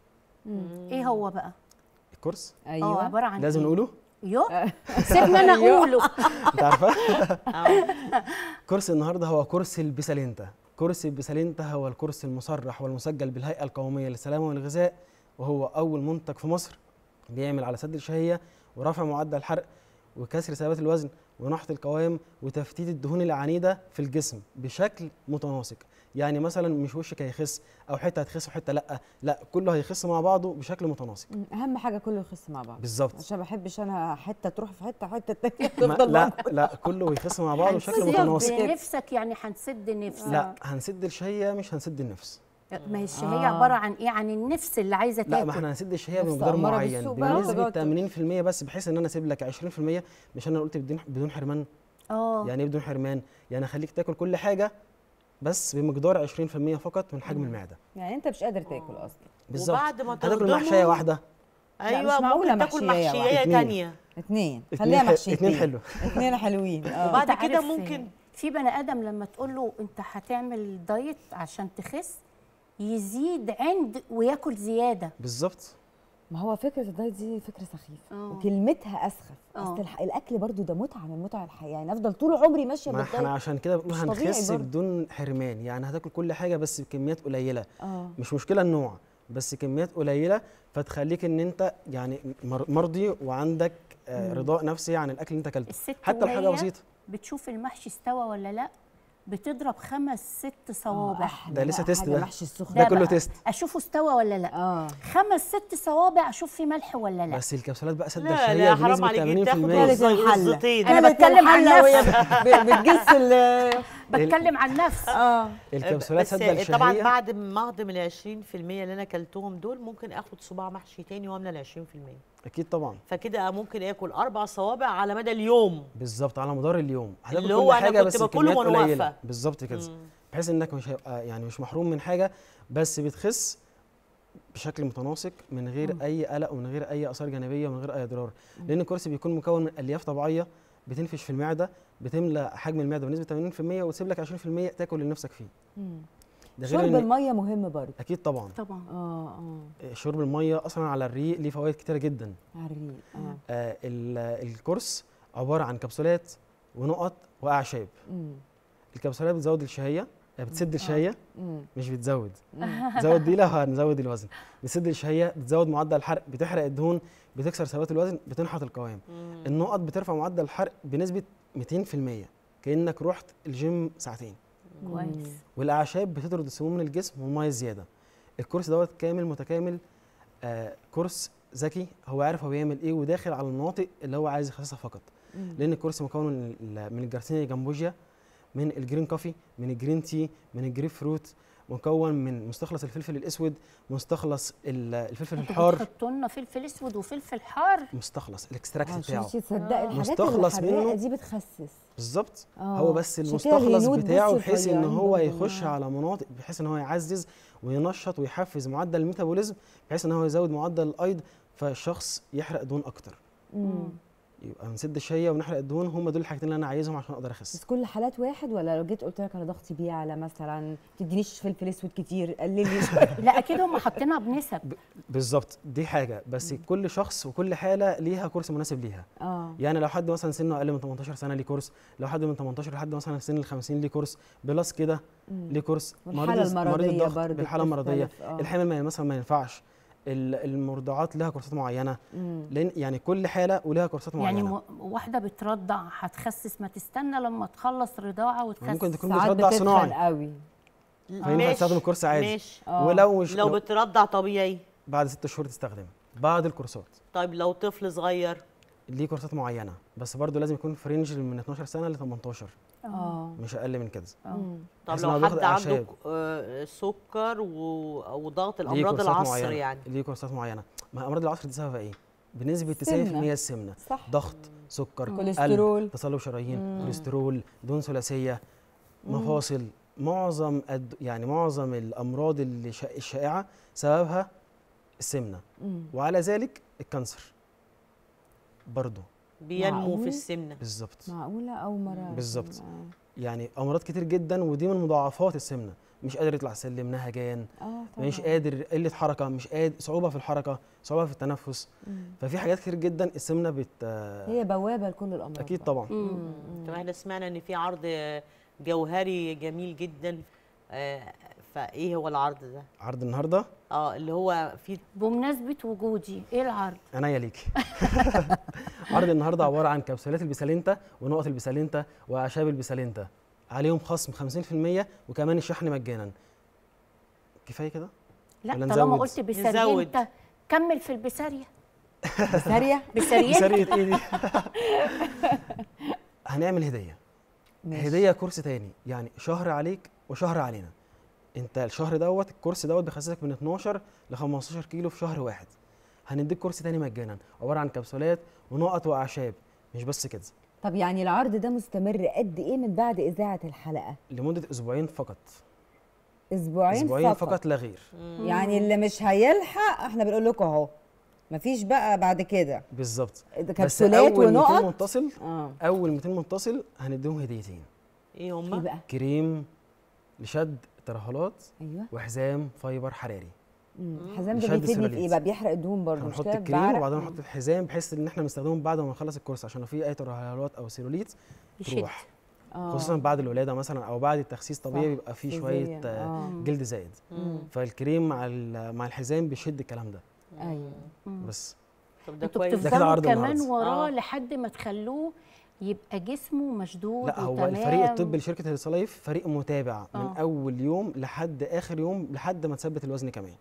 ايه هو بقى الكورس اه ايوه عباره عن لازم إيه؟ نقوله يو سيبنا انا اقوله انت عارفه آه. كورس النهارده هو كورس البسالينتا كورس البسالينتا هو الكورس المصرح والمسجل بالهيئه القوميه للسلامه والغذاء وهو اول منتج في مصر بيعمل على سد الشهيه ورفع معدل الحرق وكسر ثبات الوزن ونحت القوام وتفتيت الدهون العنيده في الجسم بشكل متناسق يعني مثلا مش وشك هيخس او حته هتخس وحته لا لا كله هيخس مع بعضه بشكل متناسق مم. اهم حاجه كله يخس مع بعض بالظبط عشان ما بحبش انا حته تروح في حته حته تانية ما تفضل لا موجودة. لا كله يخس مع بعضه بشكل هنسد متناسق نفسك يعني هنسد نفسك لا هنسد الشهيه مش هنسد النفس ما هي الشهيه آه. عباره عن ايه عن النفس اللي عايزه لا ما تاكل احنا هنسد الشهيه نفس بمقدار أمارة معين بالسوق بقى، بنسبه تقعد- 80% بس بحيث ان انا اسيب لك 20% مش انا قلت بدون بدون حرمان اه يعني ايه بدون حرمان يعني اخليك تاكل كل حاجه بس بمقدار 20% فقط من حجم المعده يعني انت مش قادر تاكل اصلا بالظبط وبعد ما هتاكل تهضمه- محشيه واحده ايوه مش معقولة ممكن تاكل محشية محشيه واحدة. اتنين. تانية اتنين اتنين خليها حل- محشيتين اتنين حلو اتنين حلوين اه وبعد أنت كده عارف ممكن في بني ادم لما تقول له انت هتعمل دايت عشان تخس يزيد عند وياكل زياده بالظبط ما هو فكره الدايت دي فكره سخيفه آه. وكلمتها اسخف آه. اصل الح- الاكل برضو ده متعه من متع الحياه يعني افضل طول عمري ماشيه ما بالدايت احنا عشان كده بنقول مش طبيعي هنخس برضه. بدون حرمان يعني هتاكل كل حاجه بس بكميات قليله اه مش مشكله النوع بس كميات قليله فتخليك ان انت يعني مر- مرضي وعندك آه، رضاء نفسي عن الاكل اللي انت اكلته الست حتى لو حاجه وهي بسيطه بتشوف المحشي استوى ولا لا بتضرب خمس ست صوابع أحلى ده لسه بقى تيست حاجة ده. محشي السخن ده كله بقى تيست. اشوفه استوى ولا لا اه خمس ست صوابع اشوف فيه ملح ولا لا بس الكبسولات بقى سد لا الشهيه لا حرام بنسبه عليك تاخد 80% كانت الحلة. الزيتين أنا بتكلم عن وهي نفسي. ب- بتجس ال بتكلم عن نفسي اه الكبسولات بس سد الشهيه طبعا بعد ما اهضم ال 20% اللي انا اكلتهم دول ممكن اخد صباع محشي تاني واملى ال 20% اكيد طبعا فكده ممكن اكل اربع صوابع على مدى اليوم بالظبط على مدار اليوم هتاكل اللي كل هو أنا حاجه كنت بس باكله بكميات وأنا قليله واقفة. بالظبط كده مم. بحيث انك مش هيبقى يعني مش محروم من حاجه بس بتخس بشكل متناسق من غير اي قلق ومن غير اي اثار جانبيه ومن غير اي اضرار لان الكرسي بيكون مكون من الياف طبيعيه بتنفش في المعده بتملى حجم المعده بنسبه 80% وتسيب لك 20% تاكل اللي نفسك فيه ده غير شرب ان الميه مهم برضه اكيد طبعا طبعا اه اه شرب الميه اصلا على الريق ليه فوائد كتيره جدا على الريق اه آه ال- الكورس عباره عن كبسولات ونقط واعشاب مم. الكبسولات بتزود الشهيه آه، بتسد الشهيه مم. مش بتزود تزود دي لو هنزود الوزن بتسد الشهيه بتزود معدل الحرق بتحرق الدهون بتكسر ثبات الوزن بتنحت القوام النقط بترفع معدل الحرق بنسبه 200% كانك رحت الجيم ساعتين كويس والاعشاب بتطرد السموم من الجسم والميه الزياده الكورس دوت كامل متكامل آه كورس ذكي هو عارف هو بيعمل ايه وداخل على المناطق اللي هو عايز يخصصها فقط مم. لان الكورس مكون من ال- من الجرسينيا جامبوجيا من الجرين كوفي من الجرين تي من الجريب فروت مكون من مستخلص الفلفل الاسود مستخلص ال- الفلفل انتوا الحار بتحطوا لنا فلفل اسود وفلفل حار مستخلص الاكستراكت عشان بتاعه تصدقي الحاجات مستخلص الحراقه منه. دي بتخسس بالظبط آه. هو بس عشان كده المستخلص الهنود بتاعه بصي بحيث ان رفيعين هو برضه. يخش آه. على مناطق بحيث ان هو يعزز وينشط ويحفز معدل الميتابوليزم بحيث ان هو يزود معدل الايض فالشخص يحرق دهون اكتر مم. يبقى نسد الشهيه ونحرق الدهون هم دول الحاجتين اللي انا عايزهم عشان اقدر اخس بس كل حالات واحد ولا لو جيت قلت لك انا ضغطي بيعلى مثلا ما تدينيش فلفل اسود كتير قللي شويه لا اكيد هم حاطينها بنسب بالظبط دي حاجه بس كل شخص وكل حاله ليها كورس مناسب ليها اه يعني لو حد مثلا سنه اقل من 18 سنه ليه كورس لو حد من 18 لحد مثلا سن ال 50 ليه كورس بلس كده ليه كورس والحالة الز- المرضية الضغط برضه بالحاله المرضيه بتختلف، آه. الحامل ما مثلا ما ينفعش ال- المرضعات لها كورسات معينه لان يعني كل حاله ولها كورسات معينه يعني م- واحده بترضع هتخسس ما تستنى لما تخلص رضاعه وتخسس ممكن تكون ساعات بترضع بتتخن صناعي قوي فينفع ماشي، تستخدم الكورس عادي ماشي ولو مش لو لو بترضع طبيعي بعد ست شهور تستخدم بعد الكورسات طيب لو طفل صغير ليه كورسات معينه بس برضه لازم يكون في رينج من 12 سنه ل 18 اه مش اقل من كده طب بحيث لو إن هو بياخد حد عنده أعشاب. آه، سكر و- او ضغط ليه الامراض كورسات العصر معينة. يعني ليه كورسات معينه ما امراض العصر دي سببها ايه بنسبه 90% سمنة. السمنه صح ضغط سكر كوليسترول. قلب تصلب شرايين كوليسترول دهون ثلاثيه مفاصل معظم الد- يعني معظم الامراض اللي شا- الشائعه سببها السمنه وعلى ذلك الكانسر برضه بينمو معقول؟ في السمنه بالظبط معقوله او مره بالظبط. يعني امراض كتير جدا ودي من مضاعفات السمنه مش قادر يطلع سلم نهجان اه مش قادر قله حركه مش قادر صعوبه في الحركه صعوبه في التنفس ففي حاجات كتير جدا السمنه بت هي بوابه لكل الامراض اكيد بقى. طبعا طب احنا سمعنا ان في عرض جوهري جميل جدا آه، فايه هو العرض ده عرض النهارده اه اللي هو في بمناسبه وجودي ايه العرض عناية ليكي عرض النهارده عباره عن كبسولات البيسالينتا ونقط البيسالينتا واعشاب البيسالينتا عليهم خصم 50% وكمان الشحن مجانا كفايه كده لا ولا طالما نزود؟ قلت بسرينتا كمل في البساريه ساريه بسرينتا سرية ايه دي هنعمل هديه ماشي. هديه كورس تاني يعني شهر عليك وشهر علينا انت الشهر دوت الكورس دوت بيخسسك من 12 ل 15 كيلو في شهر واحد هنديك كورس تاني مجانا عباره عن كبسولات ونقط واعشاب مش بس كده طب يعني العرض ده مستمر قد ايه من بعد اذاعه الحلقه لمده اسبوعين فقط اسبوعين, اسبوعين فقط. فقط لا غير يعني اللي مش هيلحق احنا بنقول لكم اهو مفيش بقى بعد كده بالظبط ده بس كبسولات اول 200 ونقط متصل اه اول 200 متصل هنديهم هديتين ايه ايه هم بقى كريم لشد الترهلات ايوه وحزام فايبر حراري مم. الحزام ده بيشد بيفيدني في ايه السلوليت. بقى بيحرق الدهون برضه مش هنحط كده الكريم بعرق؟ وبعدين نحط الحزام بحيث ان احنا بنستخدمه بعد ما نخلص الكورس عشان لو في اي ترهلات او سيلوليت يشد تروح آه. خصوصا بعد الولاده مثلا او بعد التخسيس طبيعي صح. بيبقى فيه سيزيريان. شويه آه، آه. جلد زايد فالكريم مع ال- مع الحزام بيشد الكلام ده ايوه بس طب ده انتوا كويس ده كده بتفضلوا عرض كمان النهاردة. وراه آه. لحد ما تخلوه يبقى جسمه مشدود لا هو وتمام. الفريق الطبي لشركه هيلث فريق متابع من آه. اول يوم لحد اخر يوم لحد ما تثبت الوزن كمان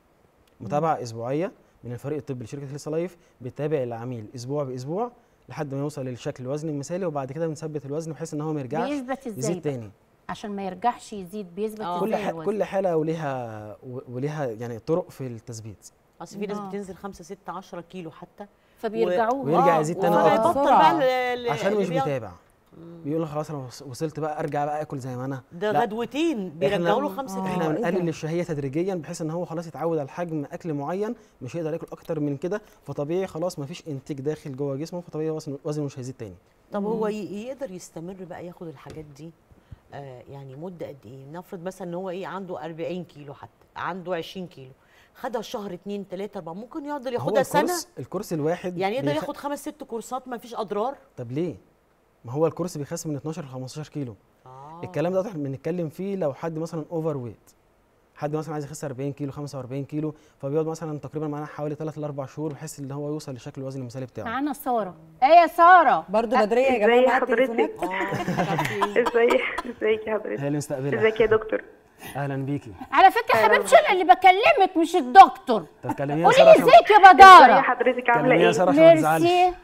متابعه اسبوعيه من الفريق الطبي لشركه هيلث لايف بيتابع العميل اسبوع باسبوع لحد ما يوصل للشكل الوزني المثالي وبعد كده بنثبت الوزن بحيث ان هو ما يرجعش بيثبت ازاي يزيد بقى؟ تاني عشان ما يرجعش يزيد بيثبت آه. كل ازاي ح... الوزن؟ كل حاله وليها و- وليها يعني طرق في التثبيت اصل في ناس آه. بتنزل 5 6 10 كيلو حتى فبيرجعوه ويرجع يزيد تاني وما أكتر. يبطل بسرعة. بقى ال- ال- عشان اللي مش بياخد- بيتابع بيقول لك خلاص انا وص- وصلت بقى ارجع بقى اكل زي ما انا ده لا، غدوتين بيرجعوا له 5 آه. احنا كيلو إيه ده؟ بنقلل الشهيه تدريجيا بحيث ان هو خلاص يتعود على حجم اكل معين مش هيقدر ياكل اكتر من كده فطبيعي خلاص ما فيش انتاج داخل جوه جسمه فطبيعي وزنه وزنه مش هيزيد تاني طب هو ي- يقدر يستمر بقى ياخد الحاجات دي آه يعني مده قد ايه نفرض مثلا ان هو ايه عنده 40 كيلو حتى عنده 20 كيلو خدها شهر اتنين تلاته اربعه ممكن يقدر هو ياخدها سنه الكورس الكورس الواحد يعني يقدر بيخ- ياخد خمس ست كورسات ما فيش اضرار طب ليه ما هو الكورس بيخس من 12 ل 15 كيلو آه. الكلام ده احنا بنتكلم فيه لو حد مثلا اوفر ويت حد مثلا عايز يخس 40 كيلو 45 كيلو فبيقعد مثلا تقريبا معانا حوالي 3 ل 4 شهور بحيث ان هو يوصل لشكل الوزن المثالي بتاعه معانا ساره ايه يا ساره برضه بدريه يا جماعه ازاي معاها حضرتك؟ التليفونات ازاي ازيك يا حضرتك هي اللي مستقبلها ازيك يا دكتور اهلا بيكي على فكره حبيبتي انا اللي بكلمك مش الدكتور طب كلميها يا قولي ساره لي عشان- ازيك يا ازاي بداره حضرتك عامله كلميها يا ايه ساره عشان ما تزعلش ميرسي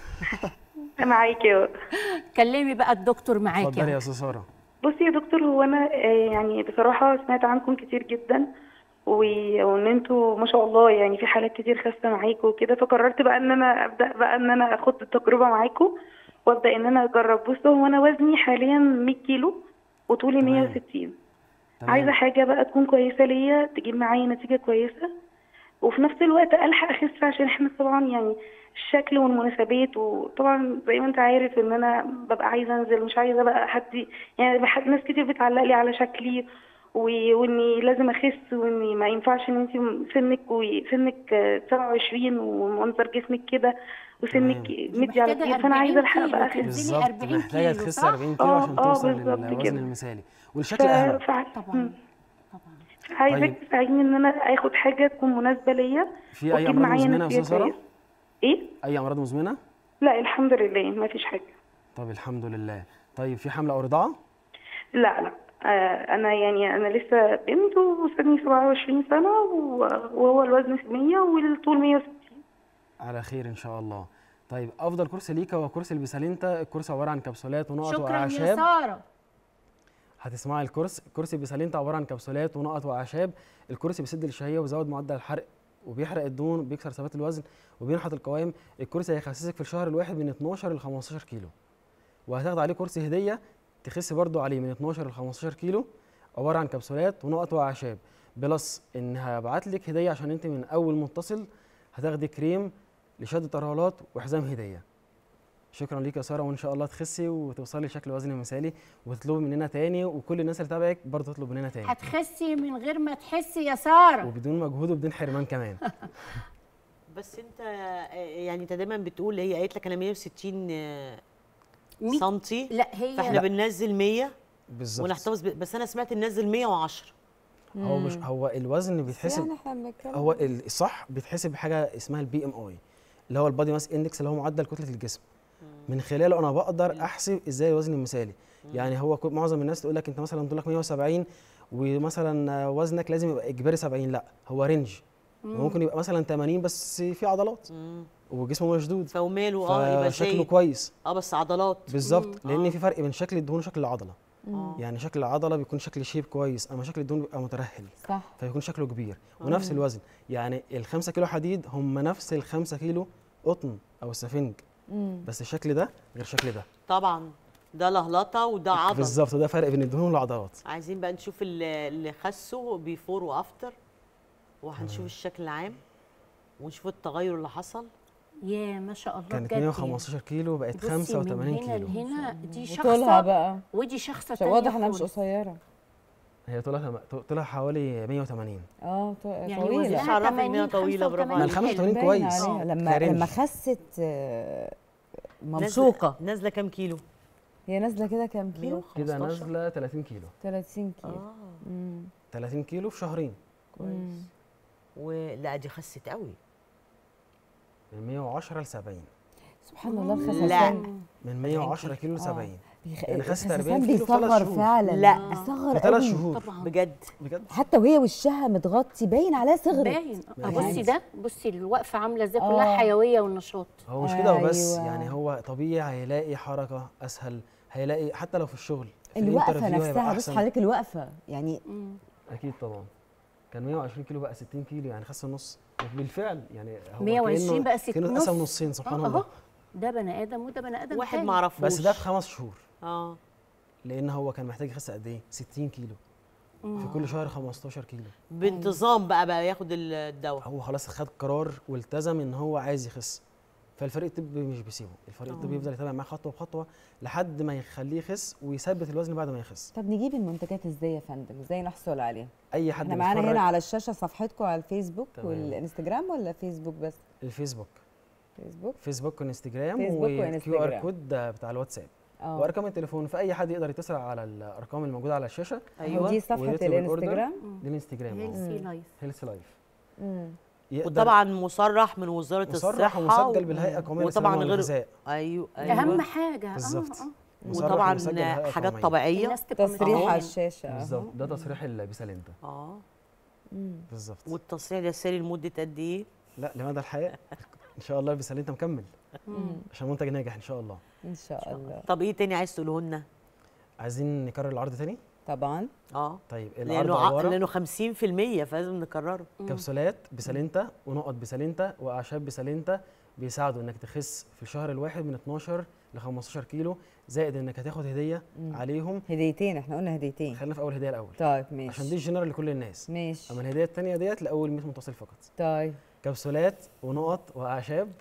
معاكي يا كلمي بقى الدكتور معاكي اتفضلي يا أهو. استاذ ساره بصي يا دكتور هو انا آه، يعني بصراحه سمعت عنكم كتير جدا و- وان انتوا ما شاء الله يعني في حالات كتير خاسه معاكم وكده فقررت بقى ان انا ابدا بقى ان انا اخد التجربه معاكم وابدا ان انا اجرب بصوا هو انا وزني حاليا 100 كيلو وطولي تمام. 160 تمام. عايزه حاجه بقى تكون كويسه ليا تجيب معايا نتيجه كويسه وفي نفس الوقت الحق اخس عشان احنا طبعا يعني الشكل والمناسبات وطبعا زي ما انت عارف ان انا ببقى عايزه انزل مش عايزه بقى حد يعني بحب ناس كتير بتعلق لي على شكلي و- واني لازم اخس واني ما ينفعش ان انت سنك وسنك آه، 27 ومنظر جسمك كده وسنك مدي على محتاجة كتير فانا 40 عايزه الحق كيلو بقى تنزلي اخس بالظبط 40 محتاجه كيلو، تخس صح؟ 40 كيلو آه، عشان آه، توصل بالظبط للوزن كده. المثالي ف... والشكل اهم ف... طبعا عايزاك طيب. تساعدني ان انا اخد حاجه تكون مناسبه ليا في اي وتجيب امراض معايا مزمنه يا نتيجة استاذه ساره كويسة. ايه اي امراض مزمنه لا الحمد لله ما فيش حاجه طب الحمد لله طيب في حمله او رضاعه لا لا آه انا يعني انا لسه بنت وسني 27 سنه و- وهو الوزن 100 والطول 160 على خير ان شاء الله طيب افضل كورس ليك هو كورس البيسالينتا الكورس عباره عن كبسولات ونقط شكرا يا واعشاب ساره هتسمعي الكورس كورس البيسالينتا عباره عن كبسولات ونقط واعشاب الكورس بيسد الشهيه ويزود معدل الحرق وبيحرق الدهون وبيكسر ثبات الوزن وبينحت القوائم الكورس هيخسسك في الشهر الواحد من 12 ل 15 كيلو وهتاخد عليه كورس هديه تخس برضو عليه من 12 ل 15 كيلو عباره عن كبسولات ونقط واعشاب بلس ان هبعت لك هديه عشان انت من اول متصل هتاخدي كريم لشد الترهلات وحزام هديه شكرا ليك يا ساره وان شاء الله تخسي وتوصلي لشكل وزن مثالي وتطلبي مننا تاني وكل الناس اللي تابعك برضه تطلب مننا تاني هتخسي من غير ما تحسي يا ساره وبدون مجهود وبدون حرمان كمان بس انت آه، يعني انت دايما بتقول هي قالت لك انا 160 آه، مية- سنتي لا هي فاحنا بننزل 100 بالظبط ونحتفظ ب... بس انا سمعت ننزل 110 هو مش هو الوزن بيتحسب يعني احنا بنتكلم هو ال- الصح بيتحسب بحاجه اسمها البي ام اي اللي هو البادي ماس اندكس اللي هو معدل كتله الجسم من خلاله انا بقدر احسب ازاي الوزن المثالي يعني هو كل- معظم الناس تقول لك انت مثلا طولك 170 ومثلا وزنك لازم يبقى اجباري 70 لا هو رينج ممكن يبقى مثلا 80 بس في عضلات وجسمه مشدود فوماله اه يبقى فشكله شيء كويس اه بس عضلات بالظبط لان آه. في فرق بين شكل الدهون وشكل العضله آه. يعني شكل العضله بيكون شكل شيب كويس اما شكل الدهون بيبقى مترهل صح فيكون شكله كبير ونفس الوزن يعني الخمسة كيلو حديد هم نفس الخمسة كيلو قطن او السفنج بس الشكل ده غير الشكل ده طبعا ده لهلطه وده عضل بالظبط ده فرق بين الدهون والعضلات عايزين بقى نشوف اللي اللي خسوا بيفور وافتر وهنشوف الشكل العام ونشوف التغير اللي حصل يا ما شاء الله كانت بجد 115 كيلو بقت بصي 85 من هنا كيلو لهنا دي وطولها شخصه بقى ودي شخصه عشان تانية واضح انها مش خالص. قصيره هي طولها طولها حوالي 180 اه طو- يعني طويله مش وزنها عرفك إن هي 80 طويلة، برافو 85 ما ال 85 باين كويس عليها. لما كرنج. لما خست آه، نازلة- ممشوقه نازله كام كيلو هي نازله كده كام كيلو كده 15. نازله 30 كيلو 30 كيلو اه مم. 30 كيلو في شهرين كويس ولا دي خست قوي من 110 ل 70 سبحان الله لا. الخسسان من 110 كيلو ل آه. 70 بيخ... يعني خست 40 الخسسان كيلو في ثلاث بيصغر شهور. فعلا لا. بيصغر في ثلاث قوي. شهور طبعا بجد بجد حتى وهي وشها متغطي باين عليها صغرت باين آه، يعني بصي ده بصي الوقفه عامله ازاي آه. كلها حيويه والنشاط هو مش كده وبس أيوة. يعني هو طبيعي هيلاقي حركه اسهل هيلاقي حتى لو في الشغل في الوقفه الانترفيو هيبقى نفسها بص أحسن. حضرتك الوقفه يعني مم. اكيد طبعا كان 120 كيلو بقى 60 كيلو يعني خس النص وبالفعل يعني هو 120 كأنه- بقى ست كأنه نص. اتقسم نصين سبحان آه، الله اهو ده بني ادم وده بني ادم واحد تاني. ما اعرفوش بس ده في خمس شهور اه لان هو كان محتاج يخس قد ايه 60 كيلو في كل شهر 15 كيلو بانتظام بقى بقى ياخد الدواء هو خلاص خد قرار والتزم ان هو عايز يخس فالفريق الطبي مش بيسيبه الفريق الطبي يفضل يتابع معاه خطوه بخطوه لحد ما يخليه يخس ويثبت الوزن بعد ما يخس طب نجيب المنتجات ازاي يا فندم ازاي نحصل عليها اي حد احنا معانا بيتفرج- هنا على الشاشه صفحتكم على الفيسبوك تمام. والانستجرام ولا فيسبوك بس الفيسبوك فيسبوك فيسبوك وانستجرام فيسبوك والكيو ار وإنستجرام. كود بتاع الواتساب اه وارقام التليفون فاي حد يقدر يتصل على الارقام الموجوده على الشاشه ايوه دي صفحه ويطلب الأوردر. الانستجرام دي الانستجرام هيلثي لايف هيلث لايف مم. وطبعا مصرح من وزاره مصرح الصحه ومسجل بالهيئه القوميه وطبعا للسلامه غير والغذاء ايوه ايوه اهم حاجه بالظبط. اه اه مصرح وطبعا ومسجل بالهيئة حاجات القومية. طبيعيه الناس تبقى تصريح متعودة. على الشاشه أهو. بالظبط ده تصريح البيسالينتا اه بالظبط والتصريح ده ساري لمده قد ايه لا لمدى الحياه ان شاء الله البيسالينتا مكمل عشان منتج ناجح ان شاء الله ان شاء الله طب ايه تاني عايز تقوله لنا عايزين نكرر العرض تاني طبعا اه طيب العرض لانه ع- عباره لانه 50% فلازم نكرره كبسولات بيسالينتا ونقط بيسالينتا واعشاب بيسالينتا بيساعدوا انك تخس في الشهر الواحد من 12 ل 15 كيلو زائد انك هتاخد هديه عليهم هديتين احنا قلنا هديتين خلينا في اول هديه الاول طيب ماشي عشان دي الجنرال لكل الناس ماشي اما الهديه الثانيه ديت لاول 100 متصل فقط طيب كبسولات ونقط واعشاب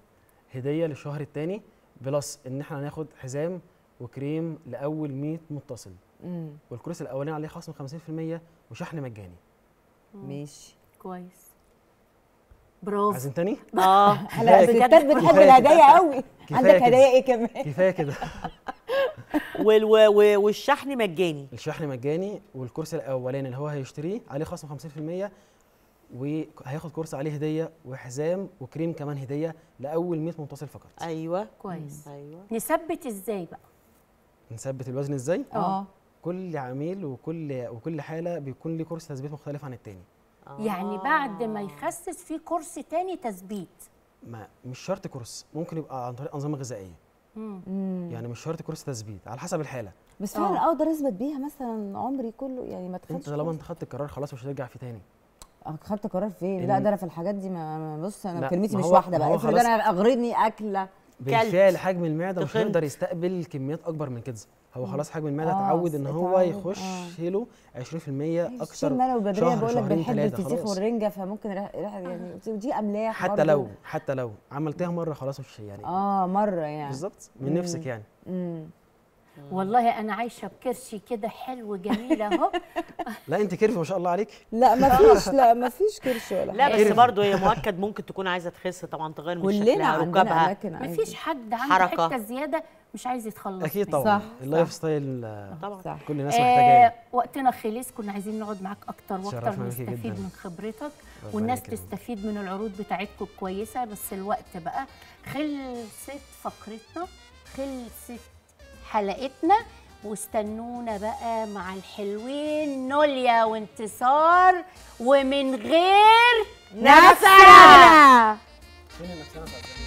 هديه للشهر الثاني بلس ان احنا هناخد حزام وكريم لاول 100 متصل مم. والكورس الاولاني عليه خصم 50% وشحن مجاني ماشي كويس برافو عايزين تاني اه لا كفاية كده. الستات بتحب كفاية الهدايا قوي كفاية عندك كده. هدايا ايه كمان كفايه كده وال- و- و- والشحن مجاني الشحن مجاني والكورس الاولاني اللي هو هيشتريه عليه خصم 50% وهياخد كورس عليه هديه وحزام وكريم كمان هديه لاول 100 متصل فقط ايوه كويس ايوه نثبت ازاي بقى نثبت الوزن ازاي اه كل عميل وكل وكل حاله بيكون ليه كورس تثبيت مختلف عن التاني يعني بعد ما يخسس في كورس تاني تثبيت ما مش شرط كورس ممكن يبقى عن طريق انظمه غذائيه يعني مش شرط كورس تثبيت على حسب الحاله بس فعلا اقدر اثبت بيها مثلا عمري كله يعني ما انت تخافش طالما انت خدت القرار خلاص مش هترجع فيه تاني خدت قرار فين إن- لا ده انا في الحاجات دي ما ما- بص انا لا، كلمتي ما مش هو- واحده ما بقى هو افرض خلاص. انا اغرضني اكله بالفعل حجم المعده مش تخنت. هيقدر يستقبل كميات اكبر من كده هو خلاص حجم المعده آه، اتعود ان هو اتعود، يخش آه. له 20% الشير اكتر ما انا وبدريه شهر بقول لك شهرين بنحب ثلاثة الفسيخ خلاص. والرنجه فممكن رح رح يعني ودي املاح حتى برضو. لو حتى لو عملتها مره خلاص مش يعني اه مره يعني بالظبط من نفسك يعني امم والله انا عايشه بكرشي كده حلو جميل اهو لا انت كيرفي ما شاء الله عليك لا ما فيش لا ما فيش كرش ولا لا حاجة. بس برضه هي مؤكد ممكن تكون عايزه تخس طبعا تغير من كلنا شكلها عندنا ركابها اماكن عادي. مفيش حد عنده حركة. حته زياده مش عايز يتخلص اكيد منها. طبعا صح، اللايف صح. ستايل آه، طبعا صح كل الناس آه محتاجاه وقتنا خلص كنا عايزين نقعد معاك اكتر واكتر شرفنا بيكي ونستفيد جداً. من خبرتك ربنا والناس يكرمك. تستفيد من العروض بتاعتكم الكويسه بس الوقت بقى خلصت فقرتنا خلصت حلقتنا واستنونا بقى مع الحلوين نوليا وانتصار ومن غير نفسنا فين نفسنا